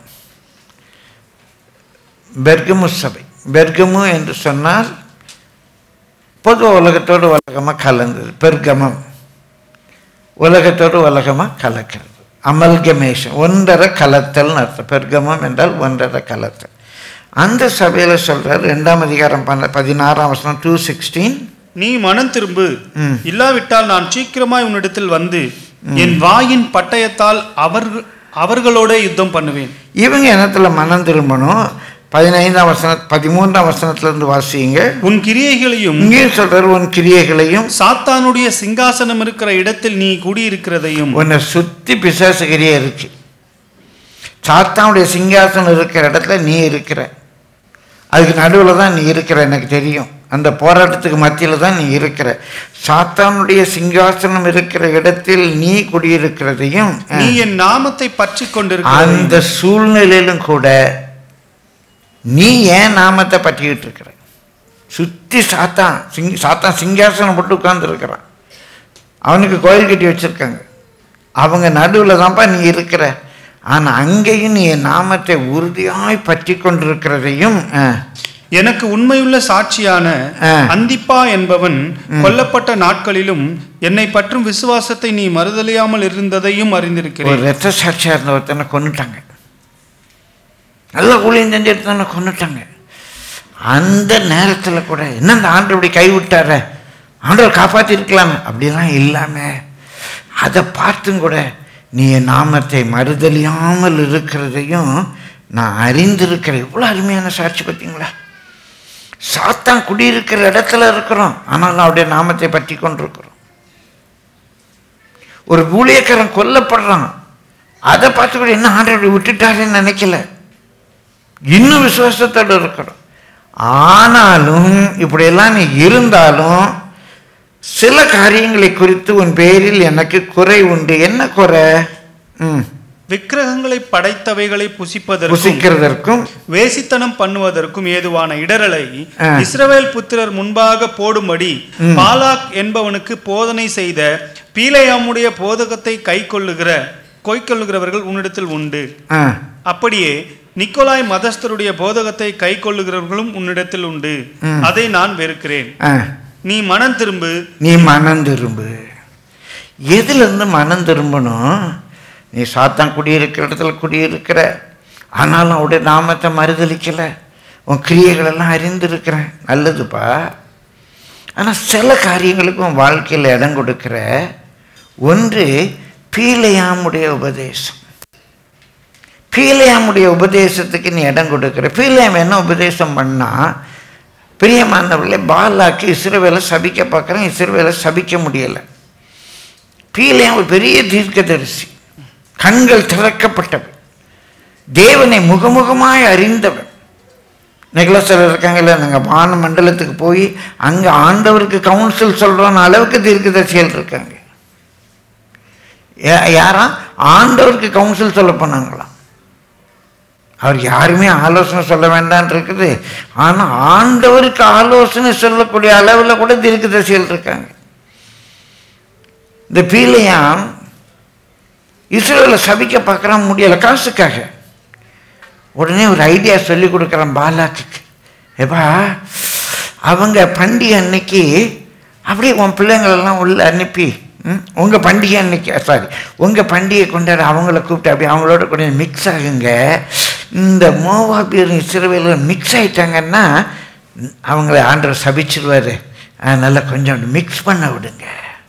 பெர்கமு சபை பெர்கமு என்று சொன்னால் பொது உலகத்தோடு உலகமாக கலந்தது பெர்கமம் உலகத்தோடு உலகமாக கலக்கிறது அமல்கமேஷன் ஒன்றரை கலத்தல்னு அர்த்தம் பெர்கமம் என்றால் ஒன்றரை கலத்தல் அந்த சபையில் சொல்றார் ரெண்டாம் அதிகாரம் பண்ண பதினாறாம் வசனம் டூ சிக்ஸ்டீன் நீ மனம் திரும்பு ம். இல்லாவிட்டால் நான் சீக்கிரமாய் உன்னிடத்தில் வந்து என் வாயின் பட்டயத்தால் அவர்கள் அவர்களோட யுத்தம் பண்ணுவேன் இவங்க இனத்துல மனம் திரும்பணும் பதினைந்தாம் வசன பதிமூன்றாம் வசனத்திலிருந்து வாசிங்க உன் கிரியைகளையும் இங்கேயும் சொல்றாரு உன் கிரியைகளையும் சாத்தானுடைய சிங்காசனம் இருக்கிற இடத்தில் நீ குடியிருக்கிறதையும் உன்னை சுத்தி பிசாசு கிரியை இருக்கு சாத்தானுடைய சிங்காசனம் இருக்கிற இடத்துல நீ இருக்கிற அதுக்கு நடுவில் தான் நீ இருக்கிற எனக்கு தெரியும் அந்த போராட்டத்துக்கு மத்தியில் தான் நீ இருக்கிற சாத்தானுடைய சிங்காசனம் இருக்கிற இடத்தில் நீ குடியிருக்கிறதையும் நீ என் நாமத்தை பற்றி அந்த கொண்டிருக்கிற சூழ்நிலையிலும் கூட நீ ஏன் நாமத்தை பற்றிக்கிட்டு இருக்கிற சுத்தி சாத்தான் சிங் சாத்தான் சிங்காசனம் போட்டு உட்கார்ந்துருக்கிறான் அவனுக்கு கோயில் கட்டி வச்சிருக்காங்க அவங்க நடுவில் தான்ப்பா நீ இருக்கிற ஆனால் அங்கேயும் நீ என் நாமத்தை உறுதியாய் பற்றி கொண்டிருக்கிறதையும் ஆ, எனக்கு உண்மையுள்ள சாட்சியான ஆ. அந்திப்பா என்பவன் கொல்லப்பட்ட நாட்களிலும் என்னை பற்றும் விசுவாசத்தை நீ மறுதலியாமல் இருந்ததையும் ஒரு அறிந்திருக்கிறேன் ரத்த சாட்சியாக இருந்த ஒருத்தனை கொண்டுட்டாங்க நல்ல ஊழியம் செஞ்சு எடுத்தவனை கொண்டுட்டாங்க அந்த நேரத்தில் கூட என்ன இந்த ஆண்டு இப்படி கைவிட்டார ஆண்டவர் காப்பாற்றிருக்கலாம் அப்படிலாம் இல்லாமல் அதை பார்த்தும் கூட நீ என் நாமத்தை மறுதலியாமல் இருக்கிறதையும் நான் அறிந்திருக்கிறேன் இவ்வளோ அருமையான சாட்சி பார்த்தீங்களா சாத்தான் குடியிருக்கிற இடத்துல இருக்கிறோம் ஆனால் அவருடைய நாமத்தை பற்றி கொண்டிருக்கிறோம் ஒரு ஊழியக்காரன் கொல்லப்படுறான் அதை பார்த்து கூட என்ன ஆண்டவர் விட்டுட்டாருன்னு நினைக்கல இன்னும் விசுவாசத்தோடு இருக்கிறோம் ஆனாலும் இப்படியெல்லாம் நீ இருந்தாலும் சில காரியங்களை குறித்து உன் பேரில் எனக்கு குறை உண்டு என்ன குறை ம் விக்கிரகங்களை படைத்தவைகளை புசிப்பதற்கும் புசிக்கிறதற்கும் வேசித்தனம் பண்ணுவதற்கும் ஏதுவான இடரலை ஆ. இஸ்ரவேல் புத்திரர் முன்பாக போடும்படி பாலாக் என்பவனுக்கு போதனை செய்த பீலையாமுடைய போதகத்தை கை கொள்ளுகிற கொய்கொள்ளுகிறவர்கள் உன்னிடத்தில் உண்டு ஆ அப்படியே நிக்கோலாய் மதஸ்தருடைய போதகத்தை கை கொள்ளுகிறவர்களும் உன்னிடத்தில் உண்டு அதை நான் வெறுக்கிறேன் ஆ நீ மனம் திரும்பு நீ மனம் திரும்பு எதுலேருந்து மனம் திரும்பணும் நீ சாத்தான் குடியிருக்கிற இடத்துல குடியிருக்கிற ஆனாலும் அவருடைய நாமத்தை மறுதளிக்கலை உன் கிரியைகளெல்லாம் அறிந்திருக்கிறேன் நல்லதுப்பா ஆனால் சில காரியங்களுக்கு உன் வாழ்க்கையில் இடம் கொடுக்கிற ஒன்று பீலையாமுடைய உபதேசம் பீலையாமுடைய உபதேசத்துக்கு நீ இடம் கொடுக்கிற பீலையாம் என்ன உபதேசம் பண்ணா பிரியமானவர்களே பாலாக்கு இஸ்ரவேலை சபிக்க பார்க்குறேன் இஸ்ரவேலை சபிக்க முடியலை பீலையாம் ஒரு பெரிய தீர்க்கதரிசி கண்கள் திறக்கப்பட்டவன் தேவனை முகமுகமாய் அறிந்தவன் நெக்லஸில் இருக்காங்கல்ல நாங்கள் வான மண்டலத்துக்கு போய் அங்கே ஆண்டவருக்கு கவுன்சில் சொல்கிறோன்னு அளவுக்கு தீர்க்கதரிசிகள் இருக்காங்க யா- யாரா ஆண்டவருக்கு கவுன்சில் சொல்ல போனாங்களாம் அவர் யாருமே ஆலோசனை சொல்ல வேண்டாம்னு இருக்குது ஆனால் ஆண்டவருக்கு ஆலோசனை சொல்லக்கூடிய அளவில் கூட தீர்க்கதரிசிகள் இருக்காங்க இந்த பீலையாம் இஸ்ரேலை சபிக்க பார்க்குறான் முடியலை காசுக்காக உடனே ஒரு ஐடியா சொல்லி கொடுக்குறான் பாலாக்கு ஏப்பா அவங்க பண்டிகை அன்னைக்கு அப்படியே உன் பிள்ளைங்களெல்லாம் உள்ள அனுப்பி ம், உங்க பண்டிகை அன்னைக்கு சாரி உங்க பண்டிகை கொண்டாட அவங்கள கூப்பிட்டு அப்படியே அவங்களோட கூட மிக்ஸ் ஆகுங்க இந்த மோவாபியரும் இஸ்ரவேலும் மிக்ஸ் ஆயிட்டாங்கன்னா ம், அவங்கள ஆண்டவர் சபிச்சிருவாரு அதனால கொஞ்சம் மிக்ஸ் பண்ண விடுங்க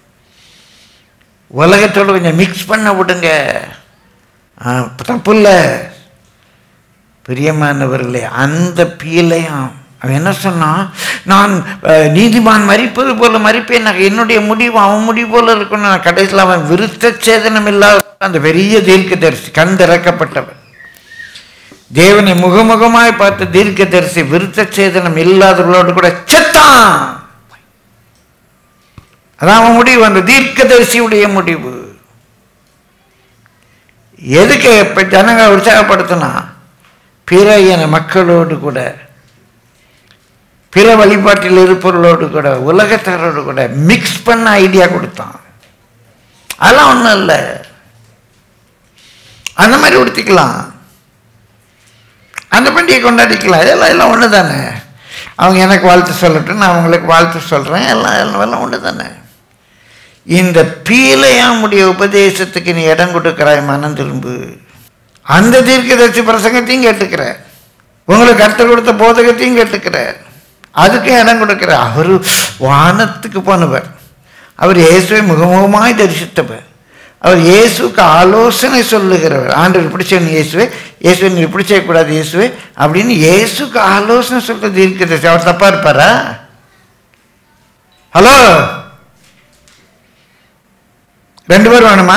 உலகத்தோட கொஞ்சம் மிக்ஸ் பண்ண விடுங்க ஆ, தப்பு இல்லை பிரியமானவர்களே அந்த பீலையும் அவன் என்ன சொன்னான் நான் அஹ், நீதிமான் மறிப்பது போல மறிப்பேன் நான் என்னுடைய முடிவு அவன் முடிவு போல இருக்கணும் நான் கடைசியில் அவன் விருத்த சேதனம் இல்லாத அந்த பெரிய தீர்க்கதரிசி கண் திறக்கப்பட்டவன் தேவனை முகமுகமாய் பார்த்த தீர்க்கதரிசி விருத்த சேதனம் இல்லாதவர்களோடு கூட செத்தான் அதான் அவன் முடிவு அந்த தீர்க்கதரிசியுடைய முடிவு எதுக்கு இப்ப ஜனங்களை உற்சாகப்படுத்தினா பிற இன மக்களோடு கூட பிற வழிபாட்டில் இருப்பவர்களோடு கூட உலகத்தாரோடு கூட மிக்ஸ் பண்ண ஐடியா கொடுத்தான் அதெல்லாம் ஒன்றும் இல்லை அந்த மாதிரி உடுத்திக்கலாம் அந்த பண்டிகை கொண்டாடிக்கலாம் இதெல்லாம் எல்லாம் ஒன்று தானே அவங்க எனக்கு வாழ்த்து சொல்லட்டும் நான் அவங்களுக்கு வாழ்த்து சொல்கிறேன் எல்லாம் எல்லாம் எல்லாம் ஒன்று தானே இந்த பீலையாமுடைய உபதேசத்துக்கு நீ இடம் கொடுக்கிறாய் மனம் திரும்பு அந்த தீர்க்கதரிசி பிரசங்கத்தையும் கேட்டுக்கிற உங்களுக்கு கற்றுக் கொடுத்த போதகத்தையும் கேட்டுக்கிற அதுக்கும் இடம் கொடுக்கிற அவர் வானத்துக்கு போனவர் அவர் இயேசுவை முகமுகமாய் தரிசித்தவர் அவர் இயேசுக்கு ஆலோசனை சொல்லுகிறவர் ஆண்டவர் இப்படி செய்யணும் இயேசுவே இயேசுவை நீ இப்படி செய்யக்கூடாது இயேசுவே அப்படின்னு இயேசுக்கு ஆலோசனை சொல்ற தீர்க்கதரிசி அவர் தப்பா இருப்பாரா ஹலோ ரெண்டு பேர் வேணுமா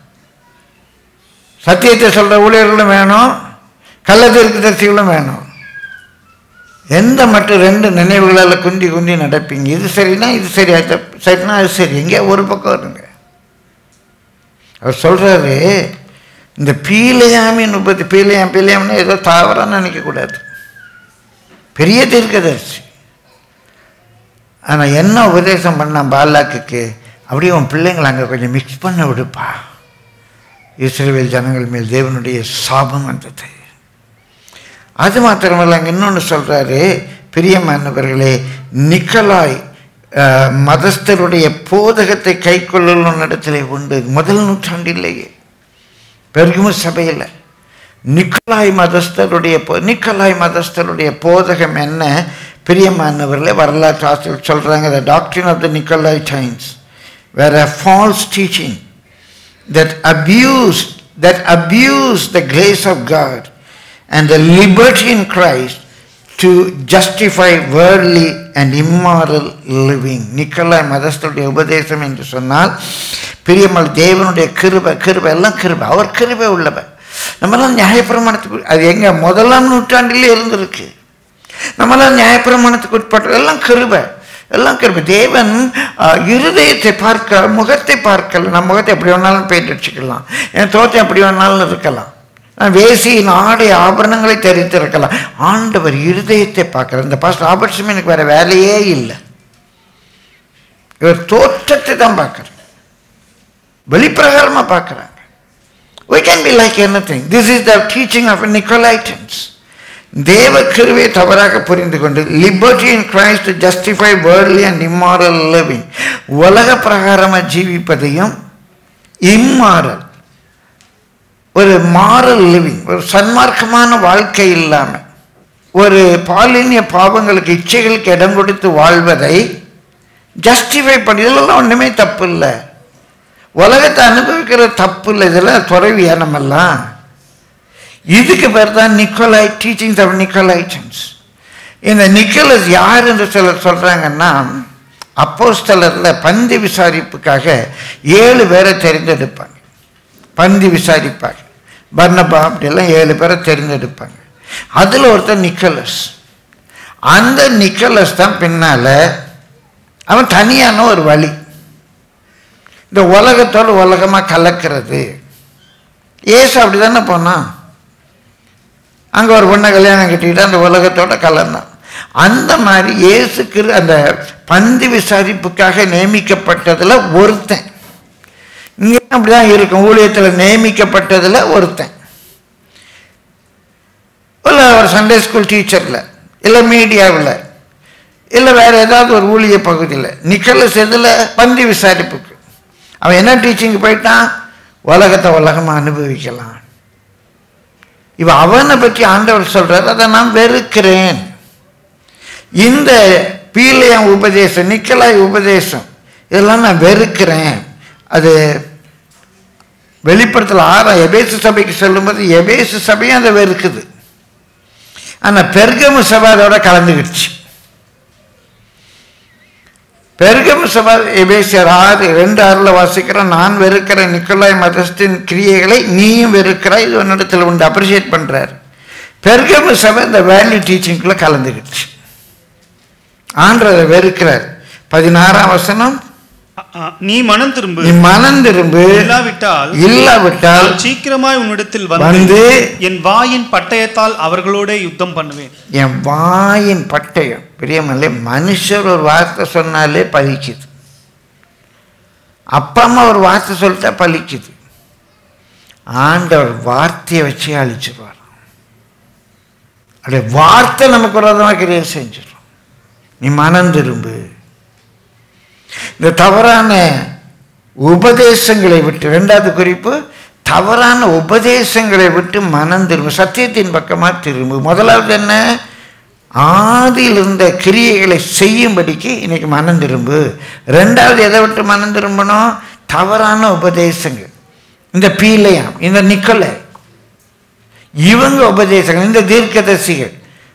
சத்தியத்தை சொல்ற ஊழியர்களும் வேணும் கள்ள தீர்க்கதரிசிகளும் வேணும் எந்த மட்டும் ரெண்டு நினைவுகளால் குந்தி குந்தி நடப்பீங்க இது சரினா இது சரி அது தப்பு- சரினா அது சரி எங்கே ஒரு பக்கம் இருங்க அவர் சொல்றாரு இந்த பீலையாமின் உபதி பீலையாம் பீலையாம்னு ஏதோ தாவரான்னு நினைக்கக்கூடாது பெரிய தீர்க்கதரிசி ஆனால் என்ன உபதேசம் பண்ணான் பாலாக்குக்கு அப்படியே உன் பிள்ளைங்களை அங்கே கொஞ்சம் மிக்ஸ் பண்ண விடுப்பா இஸ்ரேல் ஜனங்கள் மேல் தேவனுடைய சாபம் வந்தது அது மாத்திரமல்ல அங்கே இன்னொன்று சொல்கிறாரு பிரியமானவர்களே நிக்கலாய் அஹ், மதஸ்தருடைய போதகத்தை கை கொள்ளலும் இடத்துல உண்டு முதல் நூற்றாண்டிலேயே பெருகும் சபையில் நிக்கலாய் மதஸ்தருடைய போ- நிக்கலாய் மதஸ்தருடைய போதகம் என்ன பிரியமானவர்களே வரலாற்று ஆசிரியர் சொல்கிறாங்க the doctrine of the Nicolaitans வேற false teaching that abuse that abuse the grace of God and the liberty in Christ to justify worldly and immoral living Nicolai மதஸ்தருடைய உபதேசம் என்று சொன்னால் பிரியமல் தேவனுடைய கிருபை கிருபை எல்லாம் கிருபை அவர் கிருபை உள்ளவர் நம்மலாம் நியாயப்பிரமாணத்துக்கு அது எங்க முதலாம் நூற்றாண்டிலே இருந்திருக்கு நம்மளாம் நியாயப்பிரமாணத்துக்கு உட்பட்ட எல்லாம் கிருபை எல்லாம் கிருபை தேவன் ஆஹ், இருதயத்தை பார்க்க முகத்தை பார்க்கல நம்ம முகத்தை எப்படி வேணாலும் பெயிண்ட் அடிச்சுக்கலாம் என் தோற்றம் எப்படி வேணாலும் இருக்கலாம் நான் வேசியின் ஆடை ஆபரணங்களை தெரித்திருக்கலாம் ஆண்டவர் இருதயத்தை பார்க்கிறார் இந்த பாஸ்ட் ராபர்ட்ஸுமே எனக்கு வேற வேலையே இல்லை இவர் தோற்றத்தை தான் பார்க்குறார் வெளிப்பிரகாரமாக பார்க்குறாங்க we can be like anything this is the teaching of Nicolaitans தேவ கிருவை தவறாக புரிந்து கொண்டு liberty in Christ to justify worldly and immoral living உலக பிரகாரமாக ஜீவிப்பதையும் இம்மாரல் ஒரு மாரல் லிவிங் ஒரு சன்மார்க்கமான வாழ்க்கை இல்லாமல் ஒரு பாலினிய பாவங்களுக்கு இச்சைகளுக்கு இடம் கொடுத்து வாழ்வதை ஜஸ்டிஃபை பண்ணி இதெல்லாம் ஒன்றுமே தப்பு இல்லை உலகத்தை அனுபவிக்கிற தப்பு இல்லை இதெல்லாம் துறவியா நம்மெல்லாம் இதுக்கு பேர் தான் நிக்கோலாய் டீச்சிங்ஸ் ஆஃப் நிக்கோலைட்டன்ஸ் இந்த நிக்கோலஸ் யார் என்று சிலர் சொல்கிறாங்கன்னா அப்போஸ்தலரில் பந்தி விசாரிப்புக்காக ஏழு பேரை தெரிந்தெடுப்பாங்க பந்தி விசாரிப்பாங்க பர்னபா அப்படியெல்லாம் ஏழு பேரை தெரிந்தெடுப்பாங்க அதில் ஒருத்தர் நிக்கோலஸ் அந்த நிக்கோலஸ் தான் பின்னால் அவன் தனியான ஒரு வழி இந்த உலகத்தோடு உலகமாக கலக்கிறது ஏசு அப்படி தானே போனான் அங்கே ஒரு பொண்ணை கல்யாணம் கட்டிக்கிட்டு அந்த உலகத்தோட கலந்தான் அந்த மாதிரி இயேசுக்கு அந்த பந்தி விசாரிப்புக்காக நியமிக்கப்பட்டதில் ஒருத்தன் இங்கே அப்படிதான் இருக்கும் ஊழியத்தில் நியமிக்கப்பட்டதில் ஒருத்தன் இல்லை ஒரு சண்டே ஸ்கூல் டீச்சரில் இல்லை மீடியாவில் இல்லை வேற ஏதாவது ஒரு ஊழிய பகுதியில் நிக்கலஸ் எதில் பந்தி விசாரிப்புக்கு அவன் என்ன டீச்சிங் போயிட்டான் உலகத்தை உலகமாக அனுபவிக்கலாம் இவ அவனை பற்றி ஆண்டவர் சொல்றார் அதை நான் வெறுக்கிறேன் இந்த பீலையம் உபதேசம் நிக்கலாய் உபதேசம் இதெல்லாம் நான் வெறுக்கிறேன் அது வெளிப்படத்தில் ஆறாம் எபேசு சபைக்கு சொல்லும்போது எபேசு சபையும் அதை வெறுக்குது ஆனால் பெர்கமு சபை அதோட கலந்துக்கிடுச்சு பெருகம சபை எபேசியர் ஆறு ரெண்டு ஆறில் வாசிக்கிறோம் நான் வெறுக்கிற நிக்கோலாய் மதஸ்தின் கிரியைகளை நீயும் வெறுக்கிறாய் இது உன்னிடத்தில் உண்டு அப்ரிஷியேட் பண்ணுறார் பெருகம சபை இந்த வேல்யூ டீச்சிங்குள்ளே கலந்துக்கிடுச்சு ஆண்டரை வெறுக்கிறார் பதினாறாம் வசனம் அ- அ- நீ மனம் திரும்பு நீ மனம் திரும்பு இல்லாவிட்டால் இல்லாவிட்டால் நான் சீக்கிரமாய் உன்னிடத்தில் வந்து வந்து என் வாயின் பட்டயத்தால் அவர்களோட யுத்தம் பண்ணுவேன் என் வாயின் பட்டயம் பிரியமல்ல மனுஷர் ஒரு வார்த்தை சொன்னாலே பலிக்குது அப்பா அம்மா ஒரு வார்த்தை சொல்லிட்டா பலிக்குது ஆண்டவர் வார்த்தையை வச்சு அழிச்சிருவார் அப்படியே வார்த்தை நமக்கு விரோதமாக கிரியை செஞ்சிடும் நீ மனம் திரும்பு இந்த தவறான உபதேசங்களை விட்டு ரெண்டாவது குறிப்பு தவறான உபதேசங்களை விட்டு மனம் திரும்பு சத்தியத்தின் பக்கமாக திரும்பு முதலாவது என்ன ஆதியில் இருந்த கிரியைகளை செய்யும்படிக்கு இன்னைக்கு மனம் திரும்பு ரெண்டாவது எதை விட்டு மனம் திரும்பணும் தவறான உபதேசங்கள் இந்த பீலையாம் இந்த நிக்கலை இவங்க உபதேசங்கள் இந்த தீர்க்கதரிசிகள்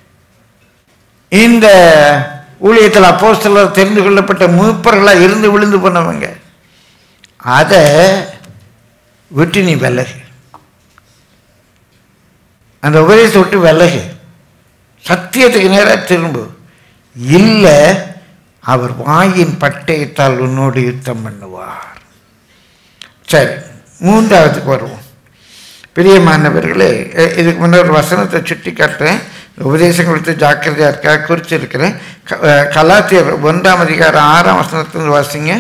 இந்த ஊழியத்தில் அப்போஸ்தலர் தெரிந்து கொள்ளப்பட்ட மூப்பர்களாக இருந்து விழுந்து போனவங்க அதை விட்டு நீ விலகு அந்த உபதேசத்தை விட்டு விலகு சத்தியத்துக்கு நேராக திரும்பு இல்லை அவர் வாயின் பட்டயத்தால் உன்னோடு யுத்தம் பண்ணுவார் சரி மூன்றாவதுக்கு வருவோம் பிரியமானவர்களே எ- இதுக்கு முன்னே ஒரு வசனத்தை சுட்டி காட்டுறேன் உபதேசம் கொடுத்து ஜாக்கிரதையாக இருக்கா குறிச்சிருக்கிறேன் க- அஹ் கலாத்தியர் ஒன்றாம் அதிகாரம் ஆறாம் வசனத்திலிருந்து வாசிங்க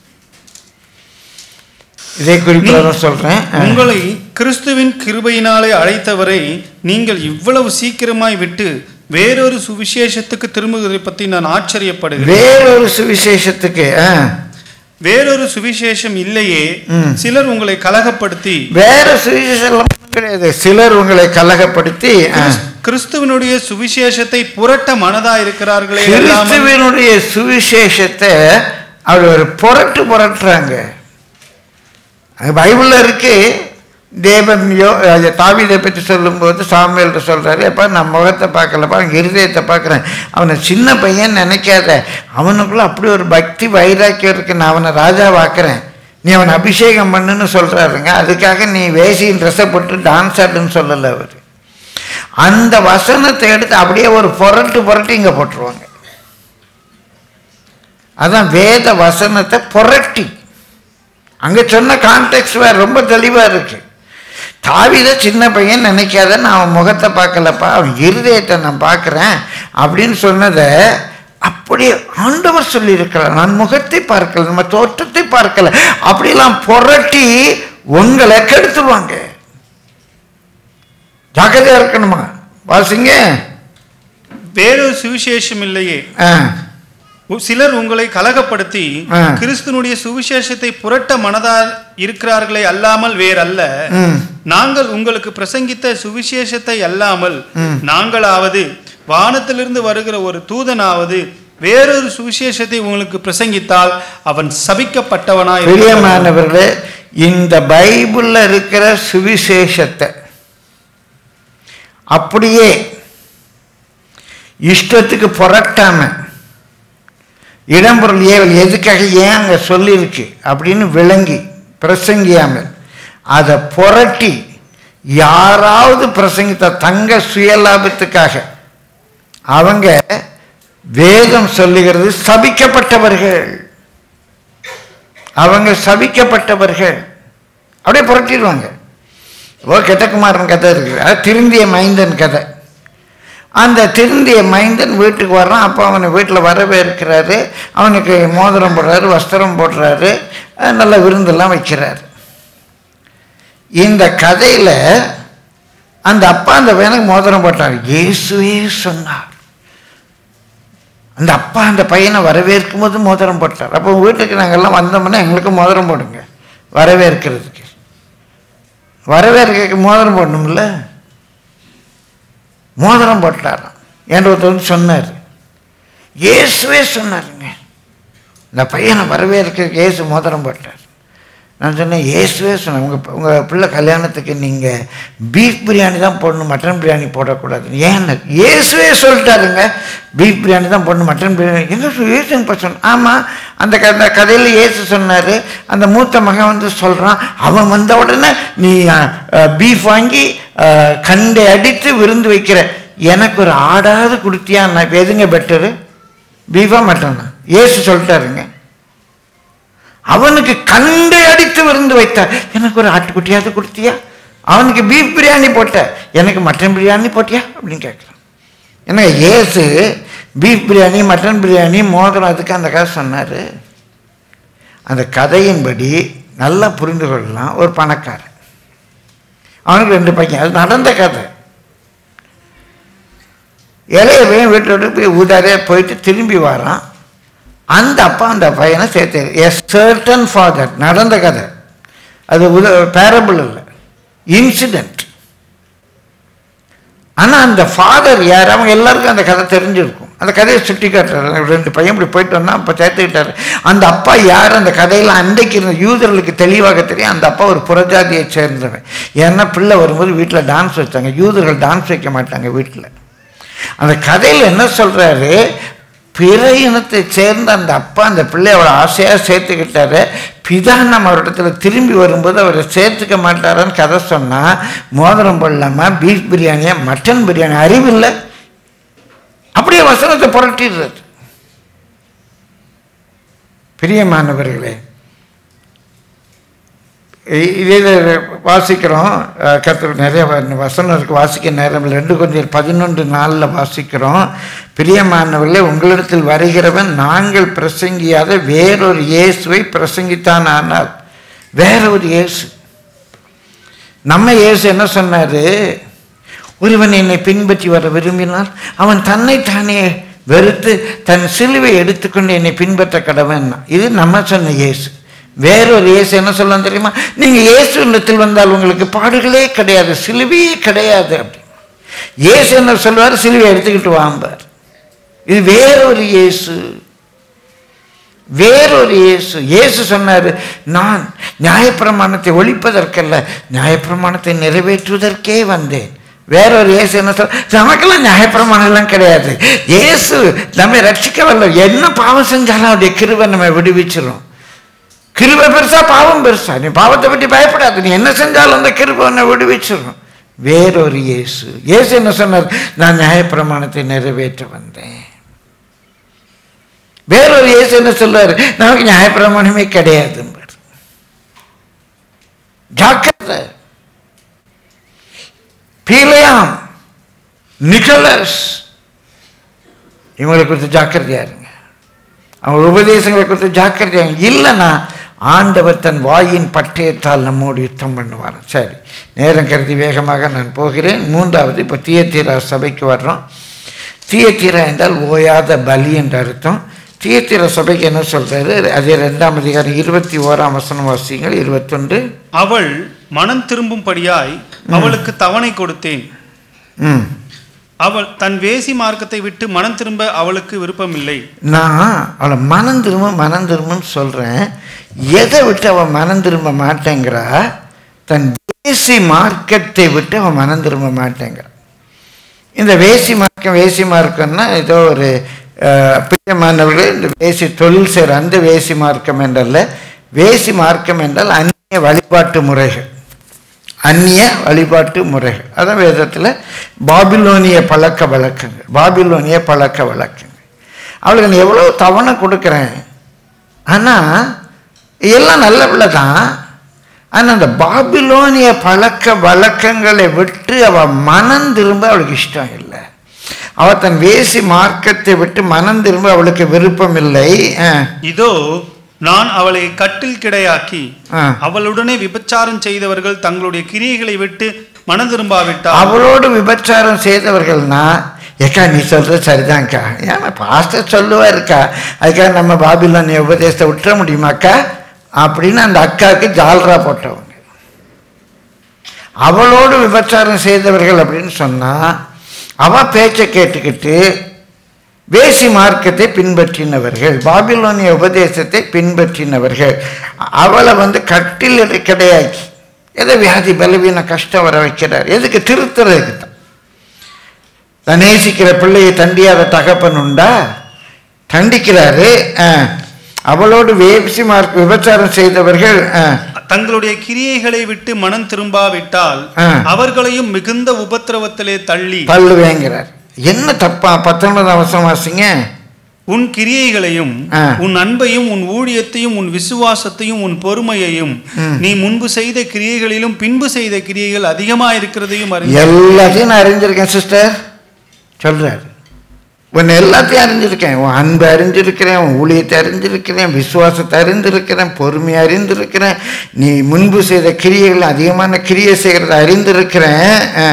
இதே குறிப்பில் தான் சொல்கிறேன் உங்களை கிறிஸ்துவின் கிருபையினாலே அழைத்தவரை நீங்கள் இவ்வளவு சீக்கிரமாய் விட்டு வேறொரு சுவிசேஷத்துக்கு திரும்புவதை பற்றி நான் ஆச்சரியப்படுகிறேன் வேறொரு சுவிசேஷத்துக்கு ஆ, வேறொரு சுவிசேஷம் இல்லையே ம். சிலர் உங்களை கலகப்படுத்தி வேற சுவிசேஷம் ஒண்ணும் கிடையாது சிலர் உங்களை கலகப்படுத்தி ஆ, கிறிஸ்துவனுடைய சுவிசேஷத்தை புரட்ட மனதா இருக்கிறார்களே அல்லாமல் கிறிஸ்துவினுடைய சுவிசேஷத்தை அவர் ஒரு புரட்டு புரட்டுறாங்க அது பைபிளில் இருக்கு தேவன் யோ அது தாவீதை பற்றி சொல்லும்போது சாமியல்கிட்ட சொல்கிறாரு எப்பா நான் முகத்தை பார்க்கலப்பா அவன் இருதயத்தை பார்க்குறேன் அவனை சின்ன பையன் நினைக்காத அவனுக்குள்ள அப்படி ஒரு பக்தி வைராக்கியம் இருக்கு நான் அவனை ராஜாவாக்குறேன் நீ அவனை அபிஷேகம் பண்ணுன்னு சொல்கிறாருங்க அதுக்காக நீ வேசியின் ட்ரெஸ்ஸை போட்டு டான்ஸ் ஆடுன்னு சொல்லலை அவர் அந்த வசனத்தை எடுத்து அப்படியே ஒரு புரட்டு புரட்டு இங்கே போட்டுருவாங்க அதான் வேத வசனத்தை புரட்டி அங்கே சொன்ன கான்டெக்ட் வேற ரொம்ப தெளிவாக இருக்கு தாவித சின்ன பையன் நினைக்காத நான் அவன் முகத்தை பார்க்கலப்பா அவன் இருதயத்தை நான் பார்க்குறேன் அப்படின்னு சொன்னதை அப்படியே ஆண்டவர் சொல்லியிருக்கிறார் நான் முகத்தை பார்க்கல நம்ம தோற்றத்தை பார்க்கல அப்படிலாம் புரட்டி உங்களை கெடுத்துருவாங்க ஜாக்கிரதையா இருக்கணுமா வாசிங்க வேறொரு சுவிசேஷம் இல்லையே ஆ உ- சிலர் உங்களை கலகப்படுத்தி ஆ. கிறிஸ்துனுடைய சுவிசேஷத்தை புரட்ட மனதா இருக்கிறார்களே அல்லாமல் வேறல்ல ம் நாங்கள் உங்களுக்கு பிரசங்கித்த சுவிசேஷத்தை அல்லாமல் ம். நாங்களாவது வானத்திலிருந்து வருகிற ஒரு தூதனாவது வேறொரு சுவிசேஷத்தை உங்களுக்கு பிரசங்கித்தால் அவன் சபிக்கப்பட்டவனாய் இருக்கிறான். பிரியமானவர்களே இந்த பைபிளில் இருக்கிற சுவிசேஷத்தை அப்படியே இஷ்டத்துக்கு புரட்டாம இடம்பொருள் ஏவல் எதுக்காக ஏன் அங்கே சொல்லியிருக்கு அப்படின்னு விளங்கி பிரசங்கியாமல் அதை புரட்டி யாராவது பிரசங்கித்த தங்க சுயலாபத்துக்காக அவங்க வேதம் சொல்லுகிறது சபிக்கப்பட்டவர்கள் அவங்க சபிக்கப்பட்டவர்கள் அப்படியே புரட்டிடுவாங்க ஓ கெட்டகுமாரன் கதை இருக்குது அது திருந்திய மைந்தன் கதை அந்த திருந்திய மைந்தன் வீட்டுக்கு வர்றான் அப்போ அவனை வீட்டில் வரவேற்கிறாரு அவனுக்கு மோதிரம் போடுறாரு வஸ்திரம் போடுறாரு அஹ் நல்ல விருந்தெல்லாம் வைக்கிறாரு இந்த கதையில் அந்த அப்பா அந்த வேனுக்கு மோதிரம் போட்டார் இயேசுவே சொன்னார் அந்த அப்பா அந்த பையனை வரவேற்கும் போது மோதிரம் போட்டார் அப்போ வீட்டுக்கு நாங்கள்லாம் வந்தோம்னா எங்களுக்கு மோதிரம் போடுங்க வரவேற்கிறதுக்கு வரவேற்க மோதிரம் போடணும்ல மோதிரம் போட்டாராம் என்ற ஒருத்தர் வந்து சொன்னார் இயேசுவே சொன்னாருங்க இந்த பையனை வரவேற்க இயேசு மோதிரம் போட்டார் நான் சொன்னேன் இயேசுவே சொன்னேன் உங்கள் உங்கள் பிள்ளை கல்யாணத்துக்கு நீங்கள் பீஃப் பிரியாணி தான் போடணும் மட்டன் பிரியாணி போடக்கூடாது ஏன் இயேசுவே சொல்லிட்டாருங்க பீஃப் பிரியாணி தான் போடணும் மட்டன் பிரியாணி எங்கே இயேசுன்னு சொன்னேன் ஆமாம் அந்த க அந்த கதையில் இயேசு சொன்னார் அந்த மூத்த மகன் வந்து சொல்கிறான் அவன் வந்த உடனே நீ பீஃப் வாங்கி அஹ், கண்டை அடித்து விருந்து வைக்கிற எனக்கு ஒரு ஆடாவது கொடுத்தியா நான் இப்போ எதுங்க பெட்டரு பீஃபா மட்டனா இயேசு சொல்லிட்டாருங்க அவனுக்கு கண்டை அடித்து விருந்து வைத்தார் எனக்கு ஒரு ஆட்டுக்குட்டியாவது கொடுத்தியா அவனுக்கு பீஃப் பிரியாணி போட்ட எனக்கு மட்டன் பிரியாணி போட்டியா அப்படின்னு கேட்குறான் ஏன்னா ஏசு பீஃப் பிரியாணி மட்டன் பிரியாணி மோதிரம் அதுக்கு அந்த கதை சொன்னார் அந்த கதையின்படி நல்லா புரிந்து கொள்ளலாம் ஒரு பணக்காரன் அவனுக்கு ரெண்டு பையன் அது நடந்த கதை இளைய பையன் வீட்டை விட்டு போய் ஊதாரியா போயிட்டு திரும்பி வரான் அந்த அப்பா அந்த பையனை சேர்த்து எ சர்டன் ஃபாதர் நடந்த கதை அது உத பேரபிள் இல்லை இன்சிடென்ட் ஆனால் அந்த ஃபாதர் யார் அவங்க எல்லாருக்கும் அந்த கதை தெரிஞ்சிருக்கும் அந்த கதையை சுட்டி காட்டுறாரு ரெண்டு பையன் இப்படி போயிட்டு வந்தா அப்போ சேர்த்துக்கிட்டாரு அந்த அப்பா யார் அந்த கதையில் அன்றைக்கு இருந்த யூதர்களுக்கு தெளிவாக தெரியும் அந்த அப்பா ஒரு புறஜாதியை சேர்ந்தவன் ஏன்னா பிள்ளை வரும்போது வீட்டில் டான்ஸ் வச்சாங்க யூதர்கள் டான்ஸ் வைக்க மாட்டாங்க வீட்டில் அந்த கதையில் என்ன சொல்றாரு பிற இனத்தை சேர்ந்த அந்த அப்பா அந்த பிள்ளை அவளை ஆசையாக சேர்த்துக்கிட்டாரு பிதா நம்ம அவரிடத்துல திரும்பி வரும்போது அவரை சேர்த்துக்க மாட்டாரான்னு கதை சொன்னால் மோதிரம் போடலாமா பீஃப் பிரியாணியா மட்டன் பிரியாணி அறிவில்லை அப்படியே வசனத்தை புரட்டிடுறது பிரியமானவர்களே இ- இதே இது வாசிக்கிறோம் கத்திர நிறைய வ- வசனம் இருக்கு வாசிக்க நேரம் இல்லை. ரெண்டு கொஞ்சம் பதினொன்று நாளில் வாசிக்கிறோம் பிரியமானவர்களே உங்களிடத்தில் வருகிறவன் நாங்கள் பிரசங்கியாத வேறொரு இயேசுவை பிரசங்கித்தான் ஆனால் வேற ஒரு இயேசு நம்ம இயேசு என்ன சொன்னாரு ஒருவன் என்னை பின்பற்றி வர விரும்பினால் அவன் தன்னைத்தானே வெறுத்து தன் சிலுவை எடுத்துக்கொண்டு என்னை பின்பற்ற கடவன் இது நம்ம சொன்ன இயேசு வேறொரு இயேசு என்ன சொல்லலாம் தெரியுமா நீங்க இயேசு இல்லத்தில் வந்தால் உங்களுக்கு பாடுகளே கிடையாது சிலுவையே கிடையாது அப்படி இயேசு என்ன சொல்வார் சிலுவை எடுத்துக்கிட்டு வாம்பார் இது வேறொரு இயேசு வேறொரு இயேசு இயேசு சொன்னார் நான் நியாயப்பிரமாணத்தை ஒழிப்பதற்கல்ல நியாயப்பிரமாணத்தை நிறைவேற்றுவதற்கே வந்தேன் வேறொரு இயேசு என்ன சொல் நமக்கெல்லாம் நியாயப்பிரமாணம் எல்லாம் கிடையாது இயேசு நம்மை ரட்சிக்கவல்ல என்ன பாவம் செஞ்சாலும் அவருடைய கிருபை நம்ம விடுவிச்சிரும் கிருபை பெருசா பாவம் பெருசா நீ பாவத்தை பற்றி பயப்படாத நீ என்ன செஞ்சாலும் அந்த கிருபை உன்னை விடுவிச்சிடும் வேறொரு இயேசு இயேசு என்ன சொன்னார் நான் நியாயப்பிரமாணத்தை நிறைவேற்ற வந்தேன் வேறொரு இயேசு என்ன சொல்றாரு நமக்கு நியாயப்பிரமாணமே கிடையாது ஜாக்கிரதை பீலையாம் நிக்கலஸ் இவங்களை குறித்து ஜாக்கிரதையா இருங்க அவங்க உபதேசங்களை குறித்து ஜாக்கிரதையா இருங்க. இல்லைன்னா ஆண்டவர் தன் வாயின் பட்டயத்தால் நம்மோடு யுத்தம் பண்ணுவார் சரி நேரம் கருதி வேகமாக நான் போகிறேன் மூன்றாவது இப்போ தீயத்தீரா சபைக்கு வர்றோம் தீயத்தீரா என்றால் ஓயாத பலி என்ற அர்த்தம் தீயத்தீர சபைக்கு என்ன சொல்றாரு அதே ரெண்டாம் அதிகாரம் இருபத்தி ஓராம் வசனம் வாசிங்கள் இருபத்தொன்று அவள் மனம் திரும்பும்படியாய் அவளுக்கு தவணை கொடுத்தேன் ம் அவள் தன் வேசி மார்க்கத்தை விட்டு மனம் திரும்ப அவளுக்கு விருப்பமில்லை நான் அவளை மனம் திரும்ப மனம் திரும்பன்னு சொல்கிறேன் எதை விட்டு அவள் மனம் திரும்ப மாட்டேங்கிறா தன் வேசி மார்க்கத்தை விட்டு அவள் மனம் திரும்ப மாட்டேங்கிறா இந்த வேசி மார்க்கம் வேசி மார்க்கம்னா ஏதோ ஒரு அஹ், பிரியமானவர்கள் இந்த வேசி தொழில் செய்கிற அந்த வேசி மார்க்கம் என்றல்ல வேசி மார்க்கம் என்றால் அந்நிய வழிபாட்டு முறைகள் அந்நிய வழிபாட்டு முறைகள் அதான் வேதத்தில் பாபிலோனிய பழக்க வழக்கங்கள் பாபிலோனிய பழக்க வழக்கங்கள் அவளுக்கு நான் எவ்வளோ தவணை கொடுக்குறேன் ஆனால் எல்லாம் நல்ல பிள்ளை தான் ஆனால் அந்த பாபிலோனிய பழக்க வழக்கங்களை விட்டு அவள் மனம் திரும்ப அவளுக்கு இஷ்டம் இல்லை அவள் தன் வேசி மார்க்கத்தை விட்டு மனம் திரும்ப அவளுக்கு விருப்பம் இல்லை ஆ, இதோ நான் அவளை கட்டில் கிடையாக்கி ஆ. அவளுடனே விபச்சாரம் செய்தவர்கள் தங்களுடைய கிரியைகளை விட்டு மனம் திரும்பாவிட்டால் அவளோடு விபச்சாரம் செய்தவர்கள்னா ஏக்கா நீ சொல்கிறது சரிதான்க்கா ஏன்னா பாஸ்டர் சொல்லுவாருக்கா அதுக்காக நம்ம பாபிலோன் உபதேசத்தை விட்டுற முடியுமாக்கா அப்படின்னு அந்த அக்காவுக்கு ஜால்ரா போட்டவங்க அவளோடு விபச்சாரம் செய்தவர்கள் அப்படின்னு சொன்னா அவ பேச்சை கேட்டுக்கிட்டு வேசி மார்க்கத்தை பின்பற்றினவர்கள் பாபிலோனிய உபதேசத்தை பின்பற்றினவர்கள் அவளை வந்து கட்டில் கிடையாக்கி எதை வியாதி பலவீன கஷ்டம் வர வைக்கிறார் எதுக்கு திருத்துறதுக்கு தான் தான் நேசிக்கிற பிள்ளையை தண்டியாத தகப்பன் உண்டா தண்டிக்கிறாரு ஆ. அவளோடு வேசி மார்க் விபச்சாரம் செய்தவர்கள் ஆ. தங்களுடைய கிரியைகளை விட்டு மனம் திரும்பாவிட்டால் ஆ. அவர்களையும் மிகுந்த உபத்திரவத்திலே தள்ளி தள்ளுவேங்கிறார் என்ன தப்பா பத்தொன்பதாம் வருஷம் வாசிங்க உன் கிரியைகளையும் ஆ. உன் அன்பையும் உன் ஊழியத்தையும் உன் விசுவாசத்தையும் உன் பொறுமையையும் ம். நீ முன்பு செய்த கிரியைகளிலும் பின்பு செய்த கிரியைகள் அதிகமா இருக்கிறதையும் அறிந்து எல்லாத்தையும் நான் அறிஞ்சிருக்கேன் சிஸ்டர் சொல்றாரு உன்னை எல்லாத்தையும் அறிஞ்சிருக்கேன் உன் அன்பை அறிஞ்சிருக்கிறேன் உன் ஊழியத்தை அறிஞ்சிருக்கிறேன் விசுவாசத்தை அறிந்திருக்கிறேன் பொறுமையை அறிந்திருக்கிறேன் நீ முன்பு செய்த கிரியைகள் அதிகமான கிரியை செய்கிறத அறிந்திருக்கிறேன் ஆ.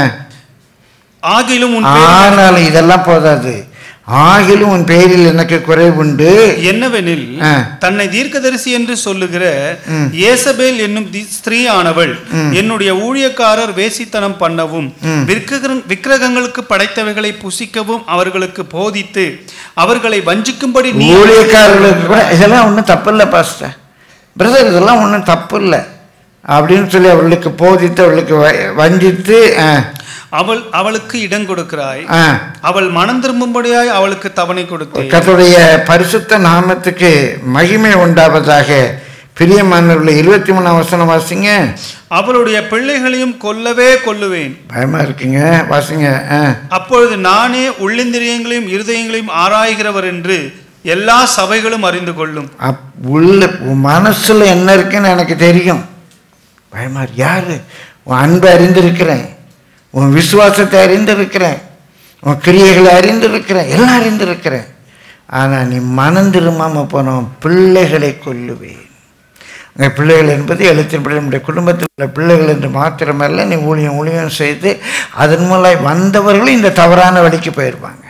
ஆகிலும் உன் பேரில் ஆனாலும் இதெல்லாம் போதாது ஆகிலும் உன் பேரில் எனக்கு குறைவுண்டு என்னவெனில் ஆ. தன்னை தீர்க்கதரிசி என்று சொல்லுகிற ம். ஏசபேல் என்னும் தி- ஸ்திரீயானவள் ம். என்னுடைய ஊழியக்காரர் வேசித்தனம் பண்ணவும் ம். விக்கிரக- விக்கிரகங்களுக்கு படைத்தவைகளை புசிக்கவும் அவர்களுக்கு போதித்து அவர்களை வஞ்சிக்கும்படி நீ ஊழியக்காரர்களுக்கு கூட இதெல்லாம் ஒன்றும் தப்பு இல்லை பாஸ்டர் பிரதர் இதெல்லாம் ஒன்றும் தப்பு இல்லை அப்படின்னு சொல்லி அவர்களுக்கு போதித்து அவர்களுக்கு வ- வஞ்சித்து ஆ, அவள் அவளுக்கு இடம் கொடுக்கிறாய் ஆ, அவள் மனம் திரும்பும்படியாய் அவளுக்கு தவணை கொடுத்தேன் கர்த்தருடைய பரிசுத்த நாமத்துக்கு மகிமை உண்டாவதாக பிரியமானவர்களை இருபத்தி மூணாம் வசனம் வாசிங்க அவளுடைய பிள்ளைகளையும் கொல்லவே கொல்லுவேன் பயமா இருக்குங்க வாசிங்க ஆ. அப்பொழுது நானே உள்ளிந்திரியங்களையும் இருதயங்களையும் ஆராய்கிறவர் என்று எல்லா சபைகளும் அறிந்து கொள்ளும் அப் உள்ள உன் மனசுல என்ன இருக்குன்னு எனக்கு தெரியும் பயமா இருக்கு. யாரு உன் அன்பை அறிந்திருக்கிறேன் உன் விசுவாசத்தை அறிந்திருக்கிறேன் உன் கிரியைகளை அறிந்திருக்கிறேன் எல்லாம் அறிந்திருக்கிறேன் ஆனா நீ மனம் திரும்பாம போனோம் பிள்ளைகளை கொல்லுவேன் உங்கள் பிள்ளைகள் என்பது எழுத்தின்படி நம்முடைய குடும்பத்தில் உள்ள பிள்ளைகள் என்று மாத்திரமல்ல நீ ஊழியம் ஊழியம் செய்து அதன் மூலம் வந்தவர்களும் இந்த தவறான வழிக்கு போயிடுவாங்க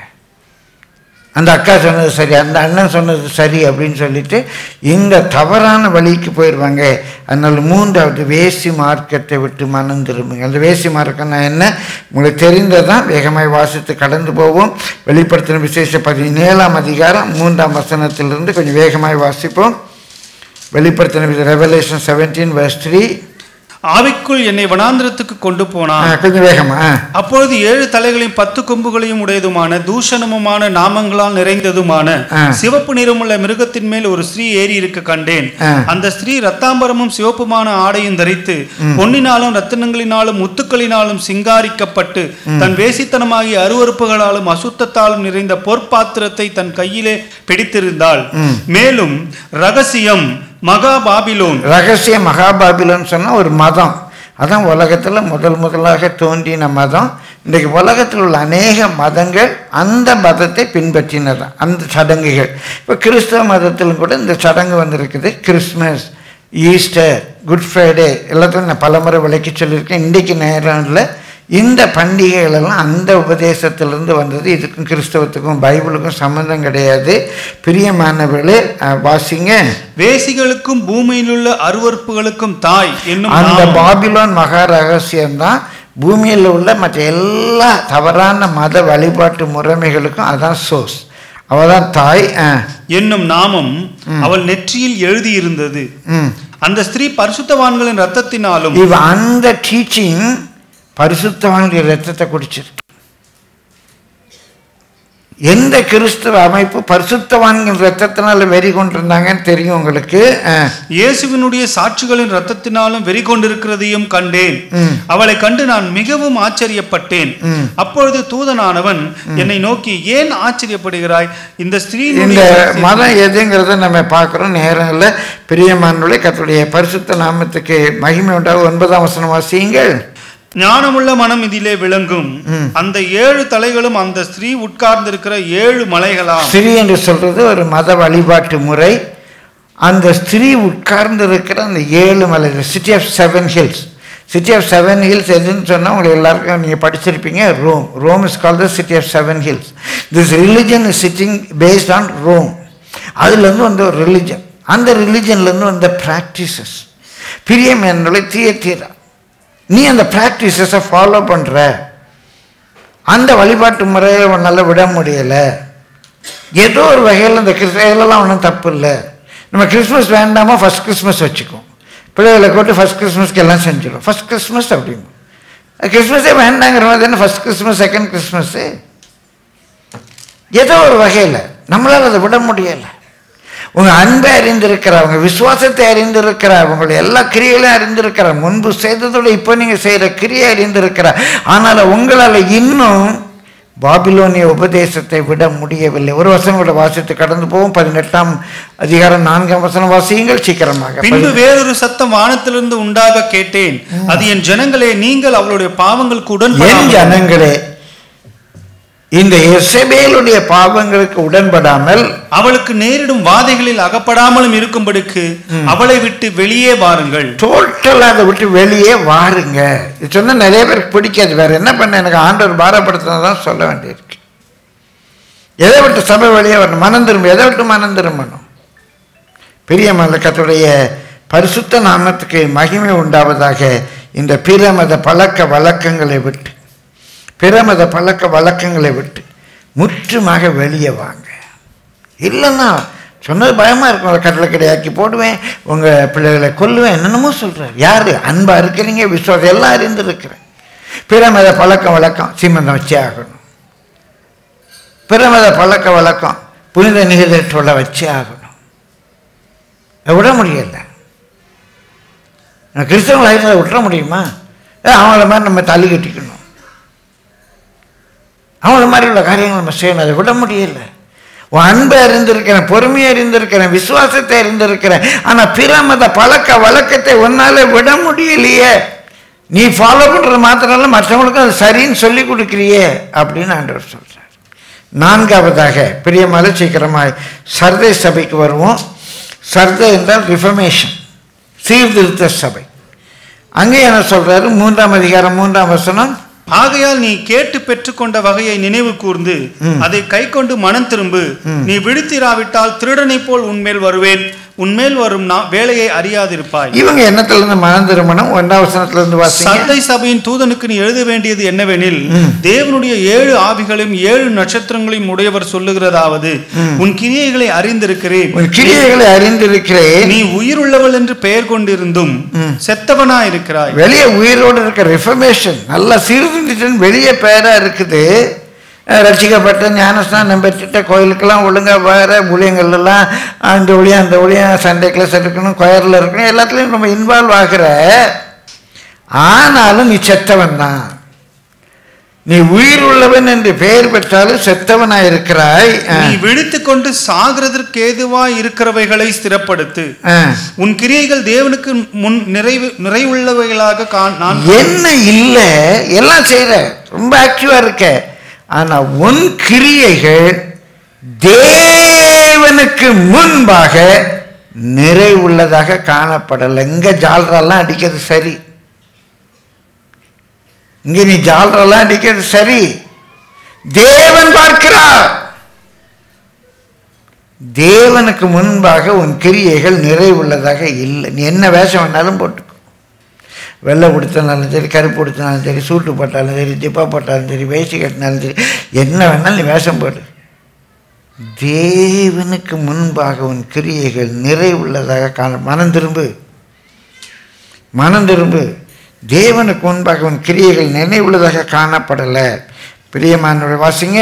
அந்த அக்கா சொன்னது சரி அந்த அண்ணன் சொன்னது சரி அப்படின்னு சொல்லிட்டு இந்த தவறான வழிக்கு போயிடுவாங்க அதனால் மூன்றாவது வேசி மார்க்கத்தை விட்டு மனம் திரும்புங்க அந்த வேசி மார்க்கம்னா என்ன உங்களுக்கு தெரிந்ததான் வேகமாய் வாசித்து கடந்து போவோம் வெளிப்படுத்தின விசேஷ பதினேழாம் அதிகாரம் மூன்றாம் வசனத்திலிருந்து கொஞ்சம் வேகமாய் வாசிப்போம் வெளிப்படுத்தின ரெவலேஷன் செவன்டீன் verse த்ரீ ஆவிக்குள் என்னை வனாந்திரத்துக்கு கொண்டு போனான் கொஞ்சம் வேகமா ஆ. அப்பொழுது ஏழு தலைகளையும் பத்து கொம்புகளையும் உடையதுமான தூஷணமுமான நாமங்களால் நிறைந்ததுமான ஆ. சிவப்பு நிறமுள்ள மிருகத்தின் மேல் ஒரு ஸ்திரீ ஏறி இருக்க கண்டேன் ஆ. அந்த ஸ்திரீ ரத்தாம்பரமும் சிவப்புமான ஆடையும் தரித்து பொன்னினாலும் ரத்தினங்களினாலும் முத்துக்களினாலும் சிங்காரிக்கப்பட்டு தன் வேசித்தனமாகிய அருவருப்புகளாலும் அசுத்தத்தாலும் நிறைந்த பொற்பாத்திரத்தை தன் கையிலே பிடித்திருந்தாள் மேலும் ரகசியம் மகா பாபிலோன் ரகசிய மகாபாபிலோன்னு சொன்னா ஒரு மதம் அதான் உலகத்துல முதல் முதலாக தோன்றின மதம் இன்றைக்கு உலகத்தில் உள்ள அநேக மதங்கள் அந்த மதத்தை பின்பற்றினதான் அந்த சடங்குகள் இப்போ கிறிஸ்தவ மதத்திலும் கூட இந்த சடங்கு வந்திருக்குது கிறிஸ்மஸ் ஈஸ்டர் குட் ஃப்ரைடே எல்லாத்தையும் நான் பலமுறை விளக்கி சொல்லியிருக்கேன் இன்றைக்கு நேரம் இல்லை இந்த பண்டிகைகள் எல்லாம் அந்த உபதேசத்திலிருந்து வந்தது இதுக்கும் கிறிஸ்தவத்துக்கும் பைபிளுக்கும் சம்மந்தம் கிடையாது பிரியமானவர்களே அஹ், வாசிங்க வேசிகளுக்கும் பூமியிலுள்ள அருவருப்புகளுக்கும் தாய் என்னும் அந்த நாமம் பாபிலோன் மகா ரகசியம்தான் பூமியில் உள்ள மற்ற எல்லா தவறான மத வழிபாட்டு முறைமைகளுக்கும் அதான் சோர்ஸ் அவள் தான் தாய் ஆ, என்னும் நாமம் அவள் நெற்றியில் எழுதியிருந்தது ம். அந்த ஸ்திரீ பரிசுத்தவான்களின் ரத்தத்தினாலும் இவ அந்த டீச்சிங் பரிசுத்தவானுடைய ரத்தத்தை குடிச்சிருக்கு எந்த கிறிஸ்துவ அமைப்பு பரிசுத்தவான்கள் ரத்தத்தினால வெறி கொண்டிருந்தாங்கன்னு தெரியும் உங்களுக்கு ஆ, இயேசுவினுடைய சாட்சிகளின் ரத்தத்தினாலும் வெறி கொண்டிருக்கிறதையும் கண்டேன் ம். அவளை கண்டு நான் மிகவும் ஆச்சரியப்பட்டேன் ம். அப்பொழுது தூதனானவன் என்னை நோக்கி ஏன் ஆச்சரியப்படுகிறாய் இந்த இந்த ஸ்திரீனுடைய மதம் எதுங்கிறத நம்ம பார்க்குறோம் நேரம் இல்லை பிரியமானுடைய கத்துடைய பரிசுத்த நாமத்துக்கு மகிமை உண்டாக ஒன்பதாம் வசனம் வாசியுங்கள் ஞானமுள்ள மனம் இதிலே விளங்கும் அந்த ஏழு தலைகளும் அந்த ஸ்திரீ உட்கார்ந்திருக்கிற ஏழு மலைகளாம் ஸ்திரீ என்று சொல்றது ஒரு மத வழிபாட்டு முறை அந்த ஸ்திரீ உட்கார்ந்து இருக்கிற அந்த ஏழு மலை city of seven hills city of seven hills எதுன்னு சொன்னால் உங்களுக்கு எல்லாருக்கும் நீங்கள் படிச்சிருப்பீங்க Rome Rome is call the city of seven hills this religion is sitting based on Rome அதுலேருந்து வந்த ஒரு ரிலிஜன் அந்த ரிலிஜன்லேருந்து வந்த ப்ராக்டிசஸ் பிரியம் என்னுடைய தீய தீரா நீ அந்த ப்ராக்டிசஸை ஃபாலோ பண்ணுற அந்த வழிபாட்டு முறையை உன்னால் விட முடியலை ஏதோ ஒரு வகையில் இந்த கிறிஸ்தவெல்லாம் ஒன்றும் தப்பு இல்லை நம்ம கிறிஸ்மஸ் வேண்டாமா ஃபஸ்ட் கிறிஸ்மஸ் வச்சுக்குவோம் பிள்ளைகளை கூட்டு ஃபஸ்ட் கிறிஸ்மஸ்க்கு எல்லாம் செஞ்சிடும் ஃபஸ்ட் கிறிஸ்மஸ் அப்படிங்க கிறிஸ்மஸே வேண்டாங்கிற மாதிரி தானே ஃபஸ்ட் கிறிஸ்மஸ் செகண்ட் கிறிஸ்மஸ்ஸு ஏதோ ஒரு வகையில் நம்மளால் அதை விட முடியலை உங்கள் அன்பை அறிந்திருக்கிறார் உங்கள் விசுவாசத்தை அறிந்திருக்கிறார் உங்களுடைய எல்லா கிரியைகளையும் அறிந்திருக்கிறார் முன்பு செய்ததோடு இப்போ நீங்கள் செய்கிற கிரியை அறிந்திருக்கிறார் ஆனால் உங்களால் இன்னும் பாபிலோனிய உபதேசத்தை விட முடியவில்லை ஒரு வசனம் கூட வாசித்து கடந்து போவோம் பதினெட்டாம் அதிகாரம் நான்காம் வசனம் வாசியுங்கள் சீக்கிரமாக பின்பு வேறொரு சத்தம் வானத்திலிருந்து உண்டாக கேட்டேன் அது என் ஜனங்களே நீங்கள் அவளுடைய பாவங்களுக்கு என் உடன்படாமல் ஜனங்களே இந்த எசபேலுடைய பாவங்களுக்கு உடன்படாமல் அவளுக்கு நேரிடும் வாதைகளில் அகப்படாமலும் இருக்கும்படிக்கு அவளை விட்டு வெளியே வாருங்கள் டோட்டலாக அதை விட்டு வெளியே வாருங்க இது சொன்னால் நிறைய பேருக்கு பிடிக்காது வேற என்ன பண்ண எனக்கு ஆண்டவர் பாரப்படுத்தினதான் சொல்ல வேண்டியிருக்கு எதை விட்டு சபை வெளியே வரணும் மனம் திரும்ப எதை விட்டு மனம் திரும்பணும் பெரிய மல்லக்கத்துடைய பரிசுத்த நாமத்துக்கு மகிமை உண்டாவதாக இந்த பிரமத பழக்க வழக்கங்களை விட்டு பிரமத பழக்க வழக்கங்களை விட்டு முற்றுமாக வெளியே வாங்க இல்லைன்னா சொன்னது பயமாக இருக்கும் அதை கட்டளை கிடையாக்கி போடுவேன் உங்கள் பிள்ளைகளை கொல்லுவேன் என்னென்னமோ சொல்கிறார் யார் அன்பாக இருக்கிறீங்க விசுவாசம் எல்லாம் அறிந்திருக்கிறேன் பிரமத பழக்க வழக்கம் சீமந்தம் வச்சே ஆகணும் பிரமத பழக்க வழக்கம் புனித நிகழ்ச்சியோட வச்சே ஆகணும் அதை விட முடியல கிறிஸ்தவங்களை விட்டுற முடியுமா ஏ, அவங்கள மாதிரி நம்ம தள்ளி கட்டிக்கணும் அவங்கள மாதிரி உள்ள காரியங்கள் நம்ம செய்யணும் அதை விட முடியல உன் அன்பை அறிந்திருக்கிறேன் பொறுமையை அறிந்திருக்கிறேன் விசுவாசத்தை அறிந்திருக்கிறேன் ஆனால் பிரமத பழக்க வழக்கத்தை உன்னால விட முடியலையே நீ ஃபாலோ பண்ணுறது மாத்திரம் இல்லை மற்றவங்களுக்கும் அது சரின்னு சொல்லி கொடுக்குறியே அப்படின்னு ஆண்டவர் சொல்கிறார் நான்காவதாக பிரியமால சீக்கிரமாக சர்தை சபைக்கு வருவோம் சர்தை என்றால் ரிஃபர்மேஷன் சீர்திருத்த சபை அங்கே என்ன சொல்றாரு மூன்றாம் அதிகாரம் மூன்றாம் வசனம் ஆகையால் நீ கேட்டு பெற்றுக்கொண்ட வகையை நினைவு கூர்ந்து அதை கை கொண்டு மனம் திரும்பு நீ விடுத்திராவிட்டால் திருடனைப் போல் உன்மேல் வருவேன் உன்மேல் வரும் நான் வேலையை அறியாதிருப்பாய் இவங்க என்னத்துல இருந்து மனம் திருமணம் ஒன்றாம் வசனத்துல இருந்து வாசிங்க சந்தை சபையின் தூதனுக்கு நீ எழுத வேண்டியது என்னவெனில் தேவனுடைய ஏழு ஆவிகளையும் ஏழு நட்சத்திரங்களையும் உடையவர் சொல்லுகிறதாவது உன் கிரியைகளை அறிந்திருக்கிறேன் உன் கிரியைகளை அறிந்திருக்கிறேன் நீ உயிருள்ளவள் என்று பெயர் கொண்டிருந்தும் செத்தவனா இருக்கிறாய் வெளியே உயிரோடு இருக்க ரிஃபர்மேஷன் நல்லா சீர்திருத்தம் வெளியே பேரா இருக்குது அஹ் ரட்சிக்கப்பட்ட ஞானஸ்நானம் பெற்றுட்ட கோயிலுக்கெல்லாம் ஒழுங்காக வேற ஊழியங்கள்லாம் அந்த ஊழியம் அந்த ஊழியம் சண்டே கிளாஸ் இருக்கணும் கொயரில் இருக்கணும் எல்லாத்துலேயும் நம்ம இன்வால்வ் ஆகிற ஆனாலும் நீ செத்தவன் தான் நீ உயிர் உள்ளவன் என்று பெயர் பெற்றாலும் செத்தவனாய் இருக்கிறாய் நீ விழித்துக் கொண்டு சாகிறதற்கு ஏதுவாய் இருக்கிறவைகளை ஸ்திரப்படுத்து அஹ். உன் கிரியைகள் தேவனுக்கு முன் நிறைவு நிறைவுள்ளவைகளாக கா- நான் என்ன இல்லை எல்லாம் செய்கிற ரொம்ப ஆக்டிவாக இருக்க ஆனால் உன் கிரியைகள் தேவனுக்கு முன்பாக நிறைவுள்ளதாக காணப்படலை இங்கே ஜால்ரெல்லாம் அடிக்கிறது சரி இங்கே நீ ஜால்ரெல்லாம் அடிக்கிறது சரி தேவன் பார்க்கிறார் தேவனுக்கு முன்பாக உன் கிரியைகள் நிறைவுள்ளதாக இல்லை நீ என்ன வேஷம் வேணாலும் போட்டுக்கோ வெள்ளை உடுத்தினாலும் சரி கருப்பு உடுத்தினாலும் சரி சூட்டு போட்டாலும் சரி ஜிப்பா போட்டாலும் சரி வேஷ்டி கட்டினாலும் சரி என்ன வேணாலும் நீ வேஷம் போடு தேவனுக்கு முன்பாக உன் கிரியைகள் நிறைவுள்ளதாக காண மனம் திரும்பு மனம் திரும்பு தேவனுக்கு முன்பாக உன் கிரியைகள் நினைவுள்ளதாக காணப்படலை பிரியமானவர்கள் வாசிங்க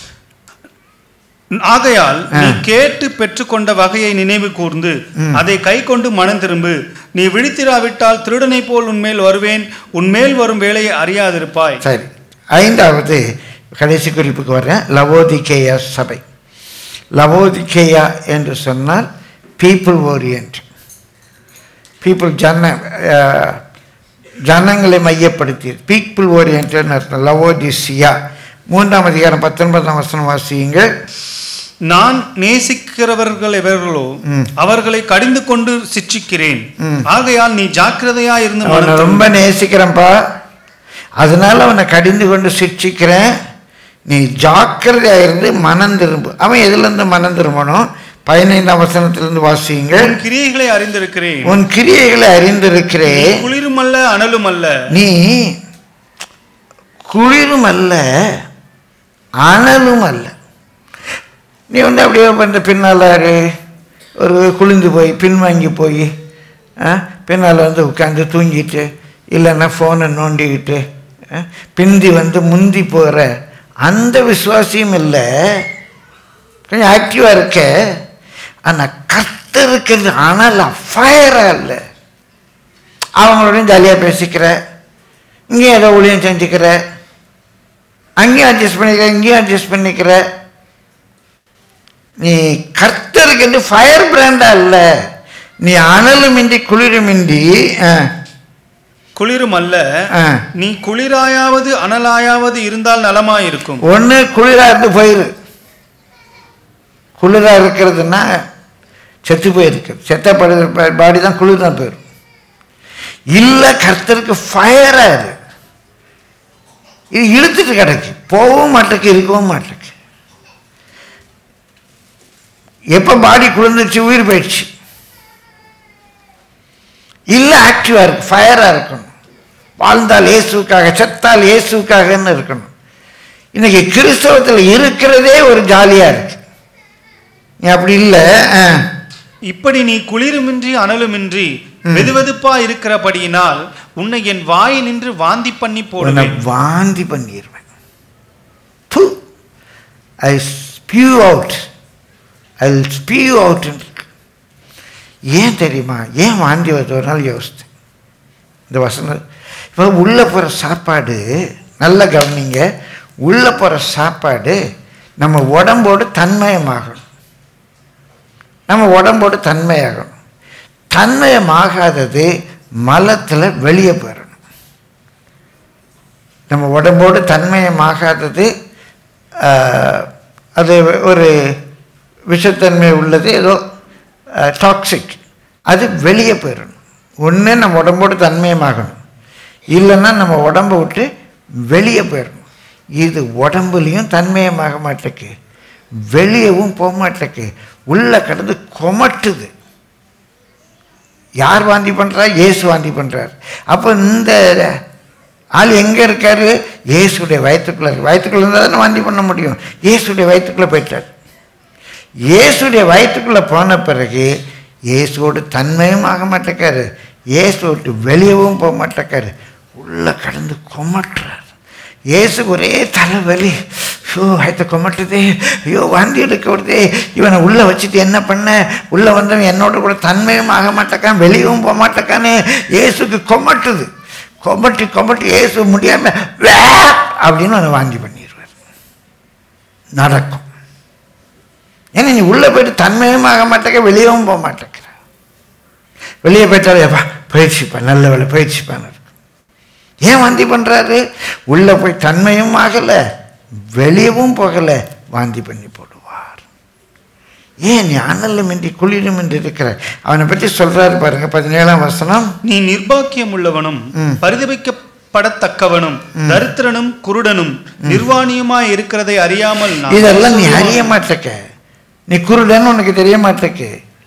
ஆகையால் நீ கேட்டு பெற்றுக்கொண்ட வகையை நினைவு கூர்ந்து அதை கை கொண்டு மனம் திரும்பு நீ விழித்திராவிட்டால் திருடனைப் போல் உன்மேல் வருவேன் உன்மேல் வரும் வேலையை அறியாதிருப்பாய் சரி ஐந்தாவது கடைசி குறிப்புக்கு வர்றேன் லவோதிகேயா சபை லவோதிகேயா என்று சொன்னால் பீப்புள் ஓரியன்ட் பீப்புள் ஜன அஹ், ஜனங்களை மையப்படுத்தி பீப்புள் ஓரியன்ட்னு அர்த்தம் லவோதிசியா மூன்றாம் அதிகாரம் பத்தொன்பதாம் வசனம் வாசியுங்கள் நான் நேசிக்கிறவர்கள் எவர்களோ அவர்களை கடிந்து கொண்டு சிட்சிக்கிறேன் ஆகையால் நீ ஜாக்கிரதையா இருந்து அவனை மனம் ரொம்ப நேசிக்கிறேன்ப்பா அதனால அவனை கடிந்து கொண்டு சிக்ஷிக்கிறேன் நீ ஜாக்கிரதையா இருந்து மனம் திரும்பு அவன் எதுலேருந்து மனம் திரும்பணும் பதினைந்தாம் வசனத்திலிருந்து வாசியுங்க உன் கிரியைகளை அறிந்திருக்கிறேன் உன் கிரியைகளை அறிந்திருக்கிறேன் குளிரும் அல்ல அனலும் அல்ல நீ குளிரும் அல்ல அனலும் அல்ல நீ வந்து அப்படியே பண்ணுற பின்னால் ஒரு குளிந்து போய் பின்வாங்கி போய் பின்னால் வந்து உட்காந்து தூங்கிட்டு இல்லைன்னா ஃபோனை நோண்டிக்கிட்டு ஆ, பிந்தி வந்து முந்தி போகிற அந்த விசுவாசியும் இல்லை கொஞ்சம் ஆக்டிவாக இருக்க ஆனால் கர்த்தருக்கிறது ஆனால் ஃபயராக இல்லை அவங்களோடையும் ஜாலியாக பேசிக்கிற இங்கேயும் ஏதோ ஊழியம் செஞ்சுக்கிற அங்கேயும் அட்ஜஸ்ட் பண்ணிக்கிற இங்கேயும் அட்ஜஸ்ட் பண்ணிக்கிற நீ கர்த்தருக்கு ஃபயர் பிராண்டா இல்ல நீ அனலுமின்றி குளிருமின்றி ஆ, குளிரும் அல்ல ஆ. நீ குளிராயாவது அனலாயாவது இருந்தால் நலமாயிருக்கும் ஒண்ணு குளிரா இருந்து போயிரு குளிரா இருக்கிறதுனா செத்து போயிருக்கு செத்த பாடி தான் குளிர் தான் போயிடும் இல்லை கர்த்தருக்கு ஃபயரா இரு இது இழுத்துட்டு கிடக்கு போகவும் மாட்டேக்கு இருக்கவும் மாட்டேக்கு எப்போ பாடி குளிர்ந்துச்சு உயிர் போயிடுச்சு இல்லை ஆக்டிவாக இருக்கு ஃபயராக இருக்கணும் வாழ்ந்தால் இயேசுக்காக செத்தால் இயேசுக்காகன்னு இருக்கணும் இன்னைக்கு கிறிஸ்தவத்தில் இருக்கிறதே ஒரு ஜாலியாக இருக்கு நீ அப்படி இல்லை ஆ. இப்படி நீ குளிருமின்றி அனலுமின்றி வெதுவெதுப்பா இருக்கிறபடியினால் உன்னை என் வாய் நின்று வாந்தி பண்ணி உன்னை போடுவேன் வாந்தி பண்ணிடுவேன் ஐ ஸ்பியூ அவுட் ஐ ஸ்பியூ அவுட் ஏன் தெரியுமா ஏன் வாந்தி வருது ஒரு நாள் யோசித்தேன் இந்த வசனம் இப்போ உள்ளே போகிற சாப்பாடு நல்லா கவனிங்க உள்ளே போகிற சாப்பாடு நம்ம உடம்போடு தன்மயமாகணும் நம்ம உடம்போடு தன்மையாகணும் தன்மயமாகாதது மலத்தில் வெளியே போயிடணும் நம்ம உடம்போடு தன்மயமாகாதது ஆஹ், அது ஒரு விஷத்தன்மை உள்ளது ஏதோ டாக்ஸிக் அது வெளியே போயிடணும் ஒன்று நம்ம உடம்போடு தன்மயமாகணும் இல்லைன்னா நம்ம உடம்பை விட்டு வெளியே போயிடணும் இது உடம்புலையும் தன்மயமாக மாட்டேக்கு வெளியவும் போக மாட்டேக்கு உள்ளே கடந்து கொமட்டுது யார் வாந்தி பண்ணுறா இயேசு வாந்தி பண்ணுறார் அப்போ இந்த ஆள் எங்கே இருக்காரு இயேசுடைய வயிற்றுக்குள்ளே இருக்கு வயிற்றுக்குள்ளே இருந்தால் தானே வாந்தி பண்ண முடியும் இயேசுடைய வயிற்றுக்குள்ளே போயிட்டார் இயேசுடைய வயிற்றுக்குள்ளே போன பிறகு இயேசுவோடு தன்மையும் ஆக மாட்டேக்காரு இயேசு விட்டு வெளியவும் போக மாட்டேக்காரு உள்ளே கடந்து கொமட்டுறார் இயேசுக்கு ஒரே தலைவலி ஐயோ ஆயத்த கொமட்டுதே ஐயோ வாந்தி எடுக்க வருதே இவனை உள்ளே வச்சுட்டு என்ன பண்ண உள்ளே வந்தவன் என்னோட கூட தன்மையும் ஆக மாட்டேக்கான் வெளியவும் போக மாட்டேக்கான்னு இயேசுக்கு கொமட்டுது கொமட்டி கொமட்டி இயேசு முடியாமல் வே அப்படின்னு அவனை வாந்தி பண்ணிடுவார் நடக்கும் ஏன்னா நீ உள்ளே போயிட்டு தன்மையும் ஆக மாட்டேக்க வெளியவும் போக மாட்டேங்கிற வெளியே போயிட்டாலே எப்பா பயிற்சிப்பா நல்ல வேலை பயிற்சிப்பான்னு இருக்கும் ஏன் வாந்தி பண்ணுறாரு உள்ளே போய் தன்மையும் ஆகலை வெளியவும் போகலை வாந்தி பண்ணி போடுவார் ஏன் நீ அனலுமின்றி குளிருமின்றி இருக்கிற அவனை பற்றி சொல்றாரு பாருங்க பதினேழாம் வசனம் நீ நிர்பாக்கியம் உள்ளவனும் ம். பரிதபிக்கப்படத்தக்கவனும் தரித்திரனும் குருடனும் நிர்வாணியுமாய் இருக்கிறதை அறியாமல் நான் இதெல்லாம் நீ சொல்லுவான். அறிய மாட்டேக்க நீ குருடன்னு உனக்கு தெரிய மாட்டேக்கு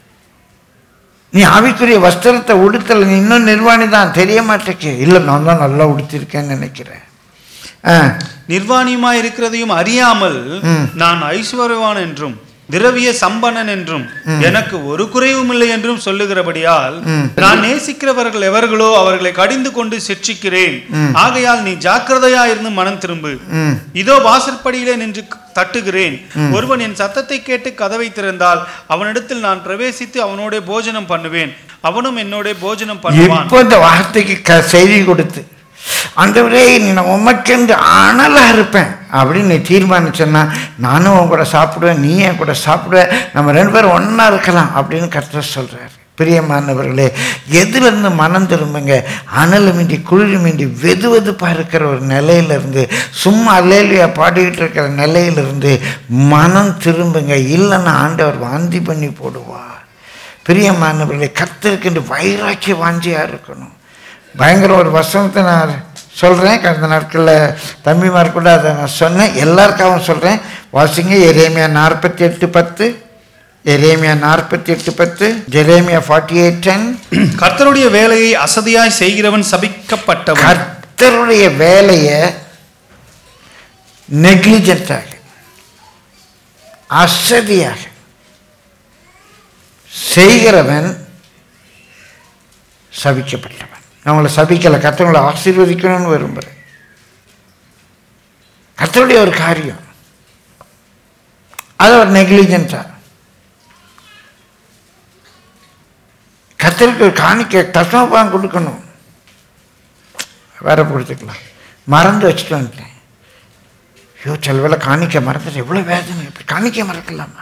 நீ ஆவிக்குரிய வஸ்திரத்தை உடுத்தல நீ இன்னும் நிர்வாணி தான் தெரிய மாட்டேக்கு இல்லை நான் தான் நல்லா உடுத்திருக்கேன்னு நினைக்கிறேன் ஆ நிர்வாணியுமாய் இருக்கிறதையும் அறியாமல் ம். நான் ஐஸ்வர்யவான் என்றும் திரவிய சம்பனன் என்றும் எனக்கு ஒரு குறைவும் இல்லை என்றும் சொல்லுகிறபடியால் ம். நான் நேசிக்கிறவர்கள் எவர்களோ அவர்களை கடிந்து கொண்டு சிட்சிக்கிறேன் ஆகையால் நீ ஜாக்கிரதையா இருந்து மனம் திரும்பு ம் இதோ வாசற்படியிலே நின்று தட்டுகிறேன் ஒருவன் என் சத்தத்தை கேட்டு கதவை திறந்தால் அவனிடத்தில் நான் பிரவேசித்து அவனோட போஜனம் பண்ணுவேன் அவனும் என்னோட போஜனம் பண்ணுவான் இப்போ இந்த வார்த்தைக்கு க செய்தி கொடுத்து ஆண்டவரே நீ நான் உமக்கென்று அனலாக இருப்பேன் அப்படின்னு நீ தீர்மானிச்சேன்னா நானும் உன் கூட சாப்பிடுவேன் நீ என் கூட சாப்பிடுவ நம்ம ரெண்டு பேரும் ஒன்றா இருக்கலாம் அப்படின்னு கர்த்தர் சொல்கிறார் பிரியமானவர்களே எதுலேருந்து மனம் திரும்புங்க அனலுமின்றி குளிருமின்றி வெது வெதுப்பாக இருக்கிற ஒரு நிலையிலிருந்து சும்மா அல்லேலியா பாடிக்கிட்டு இருக்கிற நிலையிலிருந்து மனம் திரும்புங்க இல்லைன்னா ஆண்டவர் வாந்தி பண்ணி போடுவார் பிரியமானவர்களே கத்திருக்கின்ற வைராக்கிய வாஞ்சியாக இருக்கணும் பயங்கர ஒரு வசனத்தை நான் சொல்கிறேன் கடந்த நாட்களில் தம்பிமார் கூட அதை நான் சொன்னேன் எல்லாருக்காகவும் சொல்கிறேன் வாசிங்க எரேமியா நாற்பத்தி எட்டு பத்து எரேமியா நாற்பத்தி எட்டு பத்து ஜெரேமியா ஃபார்ட்டி எயிட் டென் கர்த்தருடைய வேலையை அசதியாய் செய்கிறவன் சபிக்கப்பட்டவன் கர்த்தருடைய வேலையை நெக்லிஜென்ட்டாக அசதியாக செய்கிறவன் சபிக்கப்பட்டவன் நான் உங்களை சபிக்கலை கர்த்தவங்களை ஆசீர்வதிக்கணும்னு விரும்புகிறேன் கர்த்தருடைய ஒரு காரியம் அது ஒரு நெக்லிஜென்ட்டாக கத்தருக்கு காணிக்க தசமபாகம் கொடுக்கணும் வேற கொடுத்துக்கலாம் மறந்து வச்சுட்டு வந்துட்டேன் ஐயோ சில வேளை காணிக்க மறந்துட்டு எவ்வளோ வேதனை இப்படி காணிக்க மறக்கலாமா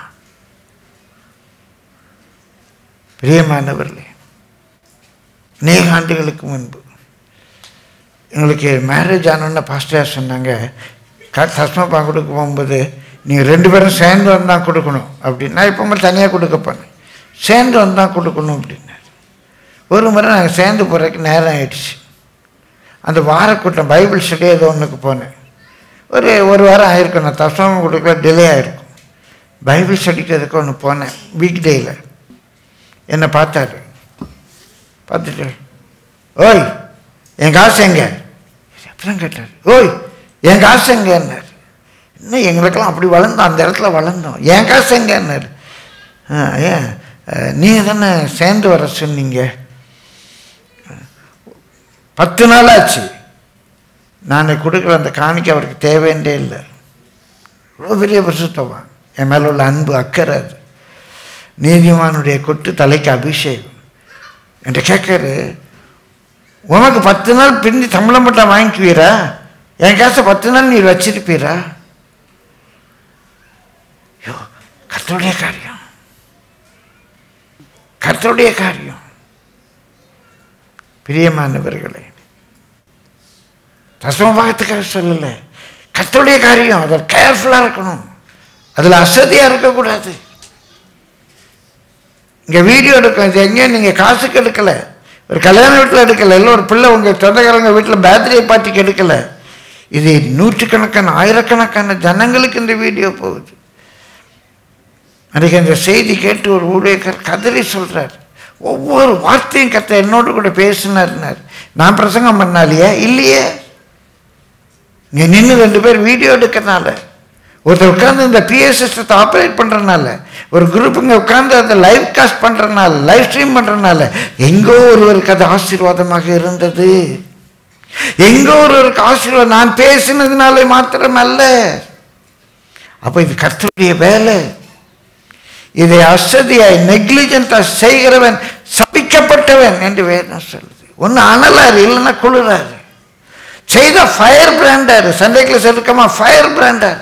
பிரியமானவர்களே அநேக ஆண்டுகளுக்கு முன்பு எங்களுக்கு மேரேஜ் ஆனோன்னு பாஸ்டர் சொன்னாங்க க தஸ்மபாகம் கொடுக்க போகும்போது நீங்கள் ரெண்டு பேரும் சேர்ந்து வந்தால் கொடுக்கணும் அப்படின்னு நான் இப்போ தனியாக கொடுக்க போனேன் சேர்ந்து வந்தால் கொடுக்கணும் அப்படின்னாரு ஒரு முறை நாங்கள் சேர்ந்து போகிறதுக்கு நேரம் ஆயிடுச்சு அந்த வாரக்கூட்டம் பைபிள் ஸ்டடி ஏதோ ஒன்றுக்கு போனேன் ஒரு ஒரு வாரம் ஆயிருக்கும் நான் தசமம் கொடுக்கல டிலே ஆயிருக்கும் பைபிள் ஸ்டடிக்கு எதுக்கு ஒன்று போனேன் வீக் டேயில் என்னை பார்த்தாரு பார்த்துட்டு ஓய் என் காசு எங்க அப்படிதான் கேட்டார் ஓய் என் காசு எங்கன்னார் இன்னும் எங்களுக்கெல்லாம் அப்படி வளர்ந்தோம் அந்த இடத்துல வளர்ந்தோம் என் காசு எங்கன்னாரு ஆ ஏன் நீங்கள் தானே சேர்ந்து வர சொன்னீங்க பத்து நாள் ஆச்சு நான் கொடுக்குற அந்த காணிக்கை அவருக்கு தேவைன்றே இல்லை இவ்வளோ பெரிய பரிசுத்தவான் என் மேலே உள்ள அன்பு அக்கறை அது நீதிமானுடைய கொட்டு தலைக்கு அபிஷேகம் என்கிட்ட கேட்காரு உனக்கு பத்து நாள் பிந்தி சம்பளம் மட்டும் வாங்கிக்குவீரா என் காசை பத்து நாள் நீ வச்சிருப்பீரா ஐயோ கர்த்தருடைய காரியம் கர்த்தருடைய காரியம் பிரியமானவர்களே தசமபாகத்துக்காக சொல்லலை கர்த்தருடைய காரியம் அதில் கேர்ஃபுல்லாக இருக்கணும் அதில் அசதியாக இருக்கக்கூடாது இங்கே வீடியோ எடுக்கும் இது எங்கேயும் நீங்கள் காசுக்கு எடுக்கலை ஒரு கல்யாண வீட்டில் எடுக்கலை இல்லை ஒரு பிள்ளை உங்கள் சொந்தக்காரங்க வீட்டில் பேர்த்டே பார்ட்டிக்கு எடுக்கலை இது நூற்றுக்கணக்கான ஆயிரக்கணக்கான ஜனங்களுக்கு இந்த வீடியோ போகுது அன்றைக்கு அந்த செய்தி கேட்டு ஒரு ஊழியர் கதறி சொல்கிறார் ஒவ்வொரு வார்த்தையும் கத்த என்னோடு கூட பேசினார்னார் நான் பிரசங்கம் பண்ணாலையே இல்லையே இங்கே நின்று ரெண்டு பேர் வீடியோ எடுக்கிறனால ஒருத்தர் உட்காந்து இந்த பிஎஸ் சிஸ்டத்தை ஆப்ரேட் பண்ணுறதுனால ஒரு குரூப்புங்க உட்காந்து அதை லைவ் காஸ்ட் பண்ணுறதுனால லைவ் ஸ்ட்ரீம் பண்ணுறதுனால எங்கோ ஒருவருக்கு அது ஆசீர்வாதமாக இருந்தது எங்கோ ஒருவருக்கு ஆசீர்வாதம் நான் பேசினதுனால மாத்திரம் அல்ல அப்போ இது கர்த்தருடைய வேலை இதை அசதியாய் நெக்லிஜென்ட்டாக செய்கிறவன் சபிக்கப்பட்டவன் என்று வேதம் சொல்லுது ஒன்று அனலாரு இல்லைன்னா குளிராரு செய்த ஃபயர் பிராண்டாரு சண்டே கிளாஸ் இருக்கமா ஃபயர் பிராண்டாரு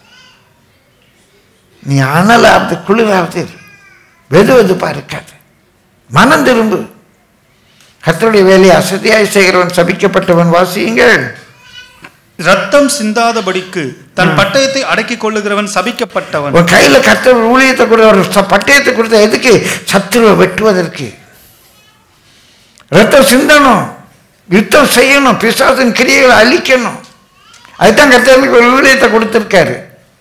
நீ அனலாவது குளிராவது இரு. வெது வெதுப்பா இருக்காது மனம் திரும்பு கர்த்தருடைய வேலையை அசதியாய் செய்கிறவன் சபிக்கப்பட்டவன் வாசியுங்கள் ரத்தம் சிந்தாதபடிக்கு தன் பட்டயத்தை அடக்கிக் கொள்ளுகிறவன் சபிக்கப்பட்டவன் உன் கையில கர்த்தர் ஊழியத்தை கூட ஒரு ச- பட்டயத்தை கொடுத்த எதுக்கு சத்துருவை வெட்டுவதற்கு ரத்தம் சிந்தணும் யுத்தம் செய்யணும் பிசாசின் கிரியைகளை அழிக்கணும் அதுதான் கர்த்தருக்கு ஒரு ஊழியத்தை கொடுத்துருக்காரு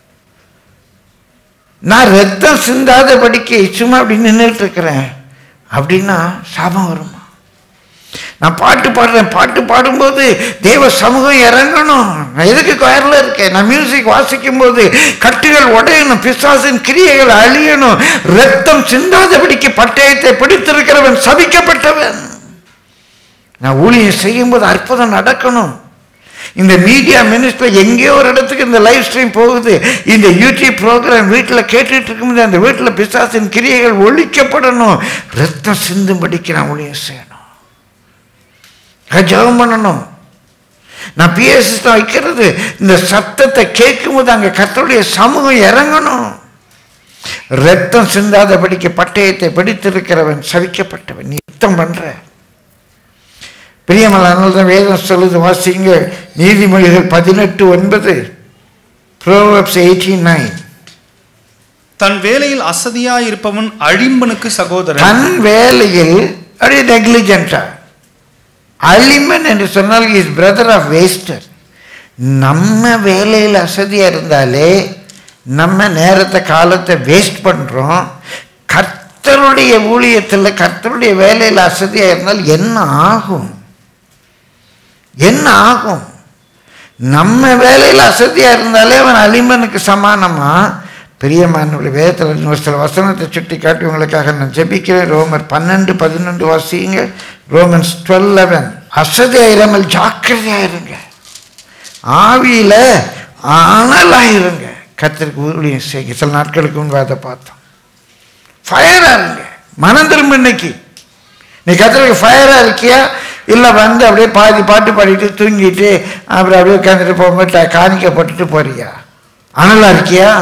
நான் ரத்தம் சிந்தாதபடிக்கு சும்மா அப்படி நின்றுட்டு இருக்கிறேன் அப்படின்னா சாபம் வருமா நான் பாட்டு பாடுறேன் பாட்டு பாடும்போது தேவ சமூகம் இறங்கணும் நான் எதுக்கு கொயரில் இருக்கேன் நான் மியூசிக் வாசிக்கும் போது கட்டுகள் உடையணும் பிசாசின் கிரியைகள் அழியணும் ரத்தம் சிந்தாதபடிக்கு பட்டயத்தை பிடித்திருக்கிறவன் சபிக்கப்பட்டவன் நான் ஊழியம் செய்யும்போது அற்புதம் நடக்கணும் இந்த மீடியா மினிஸ்டர் எங்கேயோ ஒரு இடத்துக்கு இந்த லைவ் ஸ்ட்ரீம் போகுது இந்த யூடியூப் ப்ரோக்ராம் வீட்டில் கேட்டுட்டு இருக்கும்போது அந்த வீட்டில் பிசாசின் கிரியைகள் ஒழிக்கப்படணும் ரத்தம் சிந்தும்படிக்கு நான் ஊழியம் செய்யணும் நான் ஜெபம் பண்ணணும் நான் பிஎஸ் வைக்கிறது இந்த சத்தத்தை கேட்கும்போது அங்கே கர்த்தருடைய சமூகம் இறங்கணும் ரத்தம் சிந்தாதபடிக்கு பட்டயத்தை பிடித்திருக்கிறவன் சவிக்கப்பட்டவன் நீ யுத்தம் பண்ற பிரியமலானால் தான் வேதம் சொல்லுது வாசிங்க நீதிமொழிகள் பதினெட்டு ஒன்பது ப்ரோவப்ஸ் எயிட்டீன் நைன் தன் வேலையில் அசதியாயிருப்பவன் அழிம்பனுக்கு சகோதரன் தன் வேலையில் அப்படியே நெக்லிஜென்டா அலிமன் என்று சொன்னால் இஸ் பிரதர் ஆஃப் வேஸ்டர் நம்ம வேலையில் அசதியா இருந்தாலே நம்ம நேரத்தை காலத்தை வேஸ்ட் பண்றோம் கர்த்தருடைய ஊழியத்தில் கர்த்தருடைய வேலையில் அசதியா இருந்தால் என்ன ஆகும் என்ன ஆகும் நம்ம வேலையில் அசதியா இருந்தாலே அவன் அலிமனுக்கு சமானமா பிரியமானவர்கள் வேதத்தில் இன்னொரு சில வசனத்தை சுட்டி காட்டி உங்களுக்காக நான் ஜெபிக்கிறேன் ரோமர் பன்னெண்டு பதினொன்று வாசிங்க ரோமன்ஸ் டுவெல் லெவன் அசதியாயிராமல் ஜாக்கிரதையாயிருங்க ஆவியில அனலாயிருங்க கத்திற்கு ஊழியம் செய்யுங்க சில நாட்களுக்கு முன்பு அதை பார்த்தோம் ஃபயரா இருங்க மனம் திரும்ப இன்னைக்கு நீ கத்திரிக்கு ஃபயரா இருக்கியா இல்லை வந்து அப்படியே பாதி பாட்டு பாடிட்டு தூங்கிட்டு அப்புறம் அப்படியே உட்காந்துட்டு போகும்போது காணிக்கப்பட்டுட்டு போறியா அனலா இருக்கியா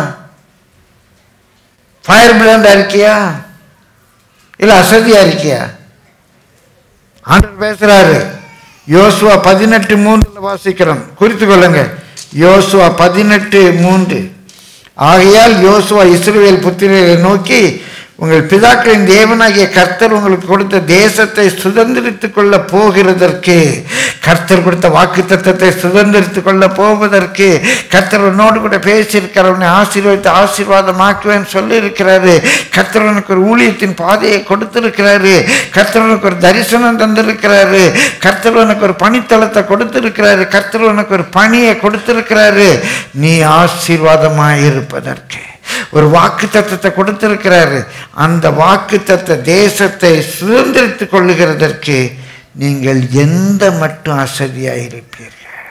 ஃபயர் பிராண்டா இருக்கியா இல்லை அசதியா இருக்கியா ஆண்டவர் பேசுறாரு யோசுவா பதினெட்டு மூன்றுல வாசிக்கிறோம் குறித்து கொள்ளுங்க யோசுவா பதினெட்டு மூன்று ஆகையால் யோசுவா இஸ்ரவேல் புத்திரரை நோக்கி உங்கள் பிதாக்களின் தேவனாகிய கர்த்தர் உங்களுக்கு கொடுத்த தேசத்தை சுதந்திரித்துக் கொள்ள போகிறதற்கு கர்த்தர் கொடுத்த வாக்கு தத்தத்தை சுதந்திரித்துக் கொள்ள போவதற்கு கர்த்தர் உன்னோடு கூட பேசியிருக்கிறார் உன்னை ஆசீர்வதித்து ஆசீர்வாதமாக்குவேன் சொல்லியிருக்கிறாரு கர்த்தர் உனக்கு ஒரு ஊழியத்தின் பாதையை கொடுத்திருக்கிறாரு கர்த்தர் உனக்கு ஒரு தரிசனம் தந்திருக்கிறாரு கர்த்தர் உனக்கு ஒரு பணித்தளத்தை கொடுத்திருக்கிறாரு கர்த்தர் உனக்கு ஒரு பணியை கொடுத்திருக்கிறாரு நீ ஆசீர்வாதமாய் இருப்பதற்கு ஒரு வாக்கு தத்தத்தை கொடுத்திருக்கிறாரு அந்த வாக்கு தத்த தேசத்தை சுதந்திரித்துக் கொள்ளுகிறதற்கு நீங்கள் எந்த மட்டும் அசதியாக இருப்பீர்கள்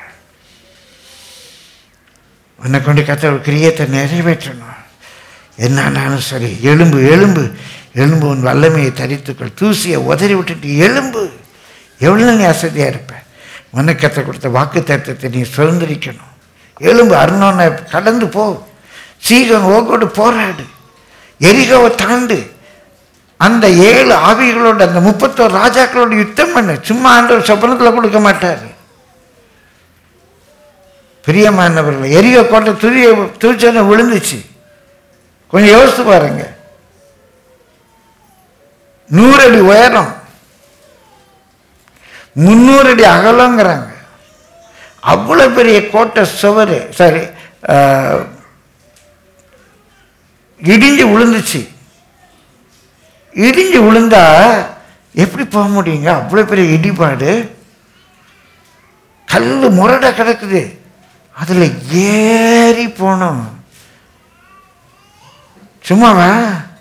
உன்னை கொண்டு கத்த ஒரு கிரியத்தை நிறைவேற்றணும் என்னானாலும் சரி எலும்பு எலும்பு எலும்பு உன் வல்லமையை தரித்துக்கொள் தூசியை உதறி விட்டுட்டு எலும்பு எவ்வளோ நீ அசதியாக இருப்ப உனக்கு கத்த கொடுத்த வாக்கு தத்தத்தை நீ சுதந்திரிக்கணும் எலும்பு அருணோனை கடந்து போ சீகன் ஓகோடு போராடு எரிகோவை தாண்டு அந்த ஏழு ஆவிகளோட அந்த முப்பத்தோரு ராஜாக்களோட யுத்தம் பண்ணு சும்மா ஆண்டவர் சொப்பனத்தில் கொடுக்க மாட்டார் பிரியமானவர்கள் எரிகோ கோட்டை துரிய துரிச்சனை விழுந்துச்சு கொஞ்சம் யோசித்து பாருங்க நூறு அடி உயரம் முந்நூறு அடி அகலங்கிறாங்க அவ்வளோ பெரிய கோட்டை சுவர் சரி ஆஹ், இடிஞ்சு விழுந்துச்சு இடிஞ்சு விழுந்தா எப்படி போக முடியுங்க அவ்வளோ பெரிய இடிபாடு கல் முரட கிடக்குது அதில் ஏறி போனோம் சும்மாவா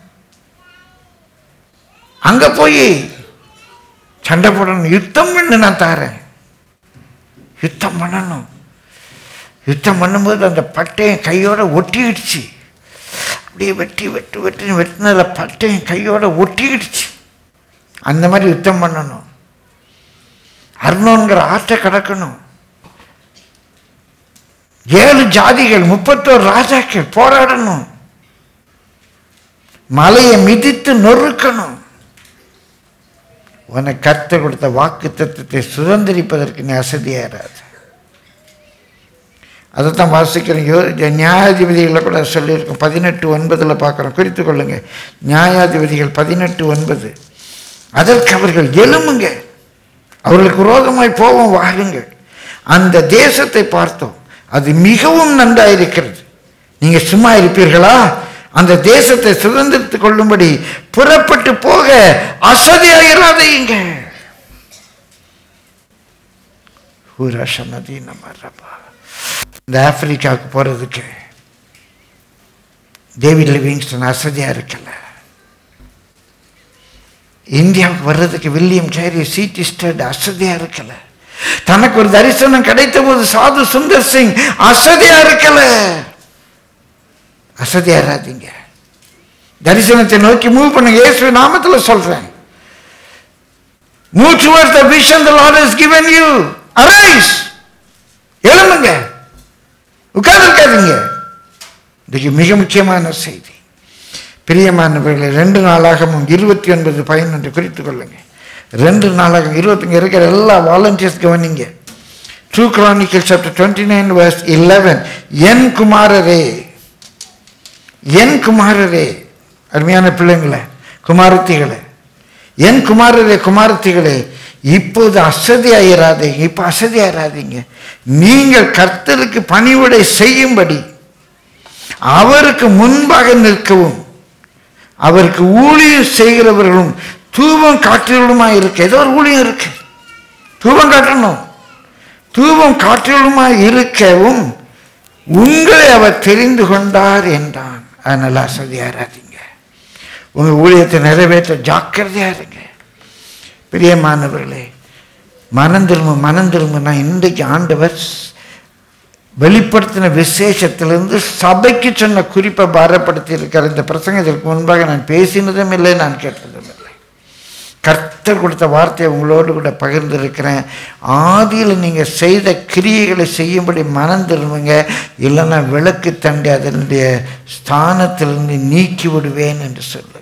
அங்க போய் சண்டை போடணும் யுத்தம் பண்ணு நான் தாரேன் யுத்தம் பண்ணணும் யுத்தம் பண்ணும்போது அந்த பட்டையும் கையோட ஒட்டிக்கிடுச்சு அப்படியே வெட்டி வெட்டு வெட்டி வெட்டினதில் பட்டையும் கையோட ஒட்டிக்கிடுச்சு அந்த மாதிரி யுத்தம் பண்ணணும் அர்ணோங்கிற ஆற்றை கடக்கணும் ஏழு ஜாதிகள் முப்பத்தோரு ராஜாக்கள் போராடணும் மலையை மிதித்து நொறுக்கணும் உனக்கு கர்த்தர் கொடுத்த வாக்கு தத்துவத்தை சுதந்திரிப்பதற்கு நீ அசதியாராது அதைத்தான் வாசிக்கிறோம் யோ நியாயாதிபதிகளை கூட சொல்லியிருக்கோம் பதினெட்டு ஒன்பதில் பார்க்குறோம் குறித்து கொள்ளுங்க நியாயாதிபதிகள் பதினெட்டு ஒன்பது அதற்கு அவர்கள் எழும்புங்க அவர்களுக்கு விரோதமாய் போவோம் வாழுங்கள் அந்த தேசத்தை பார்த்தோம் அது மிகவும் நன்றாயிருக்கிறது நீங்க சும்மா இருப்பீர்களா அந்த தேசத்தை சுதந்திரித்துக் கொள்ளும்படி புறப்பட்டு போக அசதியாயிராதீங்க ஊரசனதி நம்ம இந்த ஆப்பிரிக்காவுக்கு போறதுக்கு டேவிட் லிவிங்ஸ்டன் அசதியா இருக்கல இந்தியாவுக்கு வர்றதுக்கு வில்லியம் கேரி சீட்டி ஸ்டட் அசதியா இருக்கல தனக்கு ஒரு தரிசனம் கிடைத்த போது சாது சுந்தர் சிங் அசதியா இருக்கல அசதியாராதீங்க தரிசனத்தை நோக்கி மூவ் பண்ணுங்க இயேசு நாமத்துல சொல்றேன் move towards the vision the Lord has given you arise எழும்புங்க உட்கார்ந்திருக்காதீங்க இதுக்கு மிக முக்கியமான செய்தி பிரியமானவர்களை ரெண்டு நாளாகவும் இருபத்தி ஒன்பது பதினொன்று குறித்துக் கொள்ளுங்க ரெண்டு நாளாகவும் இருபத்தங்க இருக்கிற எல்லா வாலண்டியர்ஸ் கவனிங்க ட்ரூ chronicle chapter twenty nine verse eleven என் குமாரரே என் குமாரரே அருமையான பிள்ளைங்களே குமாரத்திகளே என் குமாரரே குமாரத்திகளே இப்போது அசதியாயிராதீங்க இப்போ அசதியாயிராதீங்க நீங்கள் கர்த்தருக்கு பணிவிடை செய்யும்படி அவருக்கு முன்பாக நிற்கவும் அவருக்கு ஊழியம் செய்கிறவர்களும் தூபம் காற்றுகளுமாய் இருக்கு ஏதோ ஒரு ஊழியம் இருக்கு தூபம் காட்டணும் தூபம் காற்றுகளுமாய் இருக்கவும் உங்களை அவர் தெரிந்து கொண்டார் என்றான் அதனால அசதியாராதீங்க உங்க ஊழியத்தை நிறைவேற்ற ஜாக்கிரதையா இருங்க பிரியமானவர்களே மனம் திரும்ப மனம் திரும்பினா இன்றைக்கு ஆண்டவர் வெளிப்படுத்தின விசேஷத்திலிருந்து சபைக்கு சொன்ன குறிப்பை பாரப்படுத்தி இருக்கிற இந்த பிரசங்கத்திற்கு முன்பாக நான் பேசினதும் இல்லை நான் கேட்டதும் இல்லை கர்த்தர் கொடுத்த வார்த்தையை உங்களோடு கூட பகிர்ந்திருக்கிறேன் ஆதியில் நீங்கள் செய்த கிரியைகளை செய்யும்படி மனம் திரும்புங்க இல்லைன்னா விளக்கு தண்டி அதனுடைய ஸ்தானத்திலிருந்து நீக்கி விடுவேன் என்று சொல்லுகிறார்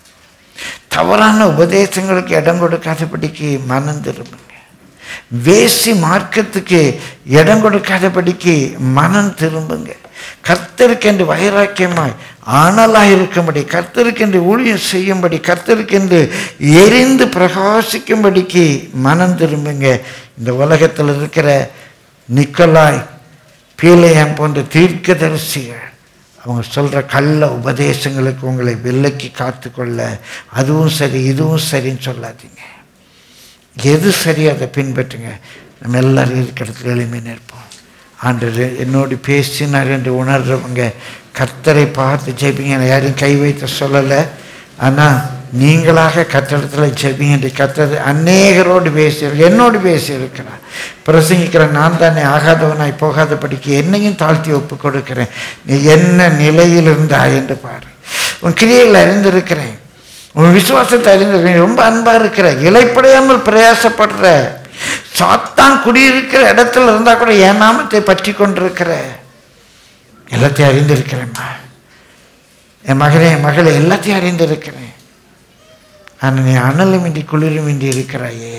தவறான உபதேசங்களுக்கு இடம் கொடுக்காதபடிக்கு மனம் திரும்புங்க வேசி மார்க்கத்துக்கு இடம் கொடுக்காதபடிக்கு மனம் திரும்புங்க கர்த்தருக்கென்று வைராக்கியமாய் ஆனலாய் இருக்கும்படி கர்த்தருக்கென்று ஊழியம் செய்யும்படி கர்த்தருக்கென்று எரிந்து பிரகாசிக்கும்படிக்கு மனம் திரும்புங்க இந்த உலகத்தில் இருக்கிற நிக்கலாய் பீலையம் போன்ற தீர்க்கதரிசிகள் அவங்க சொல்கிற கள்ள உபதேசங்களுக்கு உங்களை விலக்கி காத்துக்கொள்ள அதுவும் சரி இதுவும் சரின்னு சொல்லாதீங்க எது சரி அதை பின்பற்றுங்க நம்ம எல்லாரும் இருக்கிற இடத்துல எளிமை நிற்போம் ஆண்டு என்னோடு பேசினார் என்று உணர்றவங்க கர்த்தரை பார்த்து ஜெபிங்க நான் யாரையும் கை வைத்து சொல்லலை ஆனால் நீங்களாக கத்தடத்தில் ஜெபிங்க என்று கத்தர் அநேகரோடு பேசியிருக்கு என்னோடு பேசியிருக்கிறார் பிரசங்கிக்கிற நான் தானே ஆகாதவனாய் போகாதபடிக்கு என்னையும் தாழ்த்தி ஒப்பு கொடுக்கிறேன் நீ என்ன நிலையில் இருந்தாய் என்று பாரு உன் கிரியையில் அறிந்திருக்கிறேன் உன் விசுவாசத்தை அறிந்திருக்கிறேன் ரொம்ப அன்பா இருக்கிற இலைப்படையாமல் பிரயாசப்படுற சாத்தான் குடியிருக்கிற இடத்துல இருந்தா கூட என் நாமத்தை பற்றி கொண்டிருக்கிற எல்லாத்தையும் அறிந்திருக்கிறேம்மா என் மகனே என் மகளை எல்லாத்தையும் அறிந்திருக்கிறேன் ஆனால் நீ அனலுமின்றி குளிருமின்றி இருக்கிறாயே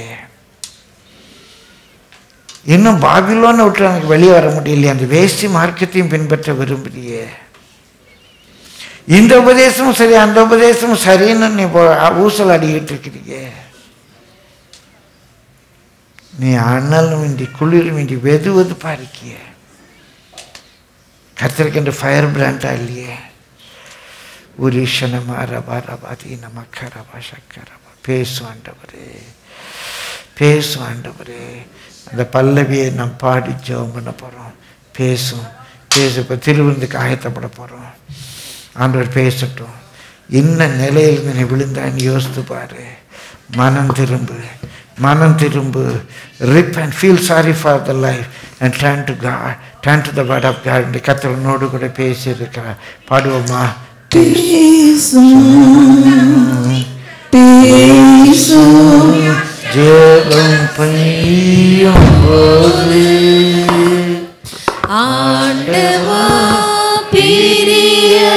இன்னும் பாபிலோன்னு விட்டு எனக்கு வெளியே வர முடியலையே அந்த வேஷ்டி மார்க்கத்தையும் பின்பற்ற விரும்புறியே இந்த உபதேசமும் சரி அந்த உபதேசமும் சரின்னு நீ போ- ஊசல் அடிக்கிட்டு இருக்கிறீங்க நீ அனலும் இன்றி குளிரும் இன்றி வெது வெதுப்பா இருக்கிய கத்திரிக்கின்ற ஃபயர் பிராண்டா இல்லையே உரிஷனமா ரபா ரபா தீனமா கரபா சக்கரபா பேசு ஆண்டவரே பேசு ஆண்டவரே அந்த பல்லவியை நாம் பாடி ஜெபம் பண்ண போகிறோம் பேசும் பேச இப்போ திருவிருந்துக்கு ஆயத்தப்பட போகிறோம் ஆண்டவர் பேசட்டும் என்ன நிலையிலிருந்து நீ விழுந்தான்னு யோசித்து பாரு மனம் திரும்பு மனம் திரும்பு repent feel sorry for the life and turn to God turn to the word of God இந்த கத்தலனோடு கூட பேசி இருக்கிறார் பாடுவோமா ஜெபம் பையும் போது ஆண்டவா பிரியமானதை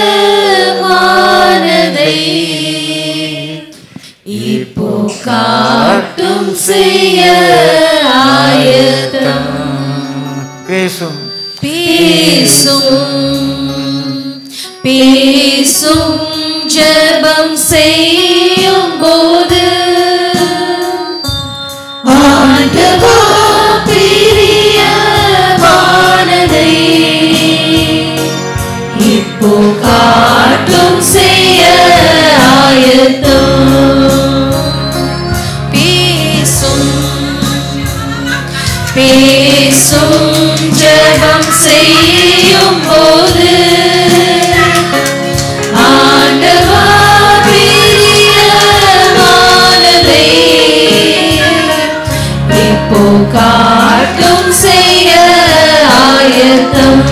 இப்போ காட்டும் செய்ய ஆயத்தம் பேசும் பேசும் பேசும் ஜெபம் செய்யும் போது ஆண்டவா பிரியமானதை இப்போ காட்டும் செய்ய ஆயத்தம் பேசும் பேசும் ஜெபம் செய்யும் போது ஆண்டவா பிரியமானதை இப்போ காட்டும் செய்ய ஆயத்தம்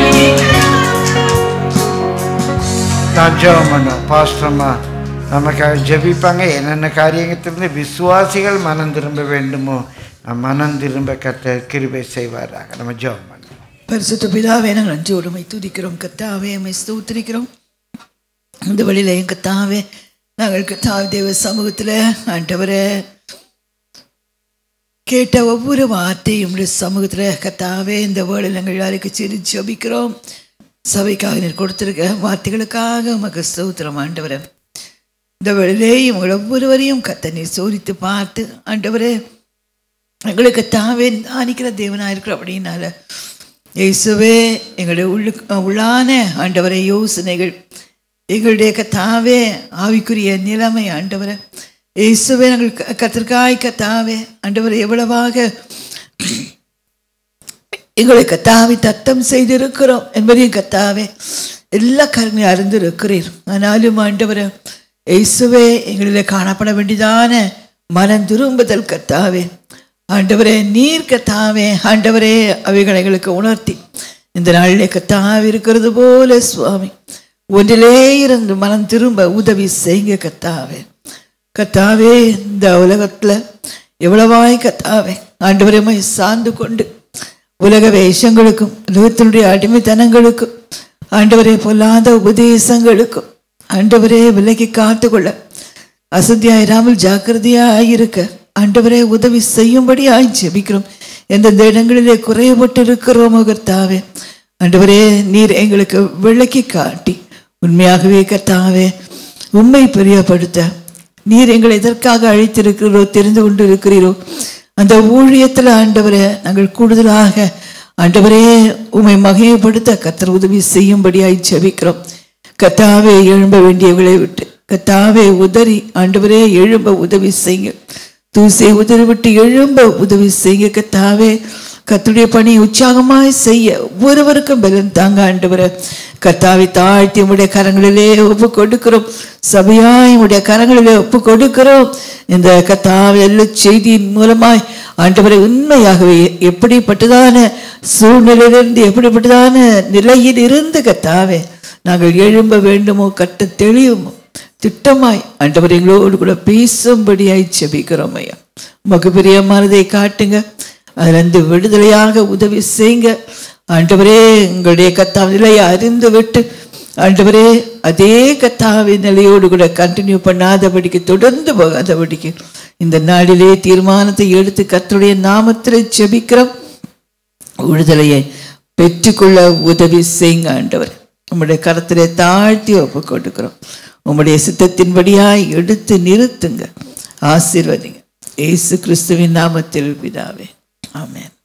நான் ஜெபம் பண்ணோம் பாஸ்டர்மா நமக்காக ஜெபிப்பாங்க என்னென்ன காரியத்திலிருந்து விசுவாசிகள் மனம் திரும்ப வேண்டுமோ நம் மனம் திரும்ப கத்த கிருபை செய்வாராக நம்ம ஜெபம் பண்ணுவோம் பரிசுத்த பிதாவே நாங்கள் நன்றியோடு உம்மை துதிக்கிறோம் கத்தாவே உம்மை ஸ்தோத்திரிக்கிறோம் இந்த வழியில் எங்கள் தாவே நாங்கள் கத்தாவே தேவ சமூகத்தில் ஆண்டவரை கேட்ட ஒவ்வொரு வார்த்தையும் உடைய சமூகத்தில் கத்தாவே இந்த வேர்டில் நாங்கள் யாருக்கு சிரி ஜபிக்கிறோம் சபைக்காக நீர் கொடுத்துருக்க வார்த்தைகளுக்காக உமக்கு ஸ்தோத்திரம் ஆண்டவரே இந்த வேளையிலேயும் உங்கள் ஒவ்வொருவரையும் கத்த நீர் சோதித்து பார்த்து ஆண்டவரே எங்களுக்கு தாவே தானிக்கிற தேவனாக இருக்கிற அப்படின்னால இயேசுவே எங்களுடைய உள்ளு உள்ளான ஆண்டவரை யோசனைகள் எங்களுடைய கத்தாவே ஆவிக்குரிய நிலைமை ஆண்டவரை இயேசுவே நாங்கள் க- கர்த்தருக்காய் கத்தாவே ஆண்டவரை எவ்வளவாக எங்களை கத்தாவை தத்தம் செய்திருக்கிறோம் என்பதையும் கத்தாவே எல்லா காரியங்களையும் அறிந்திருக்கிறீர் ஆனாலும் ஆண்டவரே இயேசுவே எங்களில் காணப்பட வேண்டியதான மனம் திரும்புதல் கத்தாவே ஆண்டவரே நீர் கத்தாவே ஆண்டவரே அவைகளை எங்களுக்கு உணர்த்தி இந்த நாளிலே கத்தாவே இருக்கிறது போல சுவாமி ஒன்றிலே இருந்து மனம் திரும்ப உதவி செய்யுங்க கத்தாவே கத்தாவே இந்த உலகத்துல எவ்வளவாய் கத்தாவே ஆண்டவரமை சார்ந்து கொண்டு உலக வேஷங்களுக்கும் உலகத்தினுடைய அடிமைத்தனங்களுக்கும் ஆண்டவரே பொல்லாத உபதேசங்களுக்கும் ஆண்டவரே விலகி காத்துக்கொள்ள அசத்தியாயிராமல் ஜாக்கிரதையாய் இருக்க ஆண்டவரே உதவி செய்யும்படியாய் ஜெபிக்கிறோம் எந்தெந்த இடங்களிலே குறைபட்டு இருக்கிறோமோ கர்த்தாவே ஆண்டவரே நீர் எங்களுக்கு விளக்கி காட்டி உண்மையாகவே கர்த்தாவே உண்மை பிரியப்படுத்த நீர் எங்களை எதற்காக அழைத்திருக்கிறீரோ தெரிந்து கொண்டு இருக்கிறீரோ அந்த ஊழியத்தில் ஆண்டவரே நாங்கள் கூடுதலாக ஆண்டவரே உம்மை மகையப்படுத்த கத்தர் உதவி செய்யும்படியாய் ஜெபிக்கிறோம் கத்தாவே எழும்ப வேண்டியவர்களை விட்டு கத்தாவே உதறி ஆண்டவரே எழும்ப உதவி செய்யுங்க தூசை உதறி விட்டு எழும்ப உதவி செய்யுங்க கத்தாவே கத்துடைய பணி உற்சாகமாய் செய்ய ஒருவருக்கும் பலன் தாங்க ஆண்டவரை கத்தாவை தாழ்த்தி உடைய கரங்களிலே ஒப்பு கொடுக்கிறோம் சபையாய் உடைய கரங்களிலே ஒப்பு கொடுக்கிறோம் இந்த கத்தாவை எல்லா செய்தியின் மூலமாய் ஆண்டவரை உண்மையாகவே எப்படிப்பட்டதான சூழ்நிலையிலிருந்து எப்படிப்பட்டதான நிலையில் இருந்து கத்தாவே நாங்கள் எழும்ப வேண்டுமோ கட்ட தெளியுமோ திட்டமாய் ஆண்டவர் எங்களோடு கூட பேசும்படியாய் செபிக்கிறோம் ஐயா உமக்கு பிரியமானதை காட்டுங்க அதிலிருந்து விடுதலையாக உதவி செய்யுங்க ஆண்டவரே எங்களுடைய கத்தாவின் நிலையை அறிந்து விட்டு ஆண்டவரே அதே கத்தாவின் நிலையோடு கூட கண்டினியூ பண்ணாதபடிக்கு தொடர்ந்து போகாதபடிக்கு இந்த நாளிலே தீர்மானத்தை எடுத்து கர்த்தருடைய நாமத்தில் செபிக்கிறோம் விடுதலையை பெற்றுக்கொள்ள உதவி செய்யுங்க ஆண்டவர் உம்முடைய கரத்திலே தாழ்த்தி ஒப்பு கொடுக்கிறோம் உம்முடைய சித்தத்தின்படியாய் எடுத்து நிறுத்துங்க ஆசீர்வதிங்க இயேசு கிறிஸ்துவின் நாமத்தில் பிதாவே ஆமென்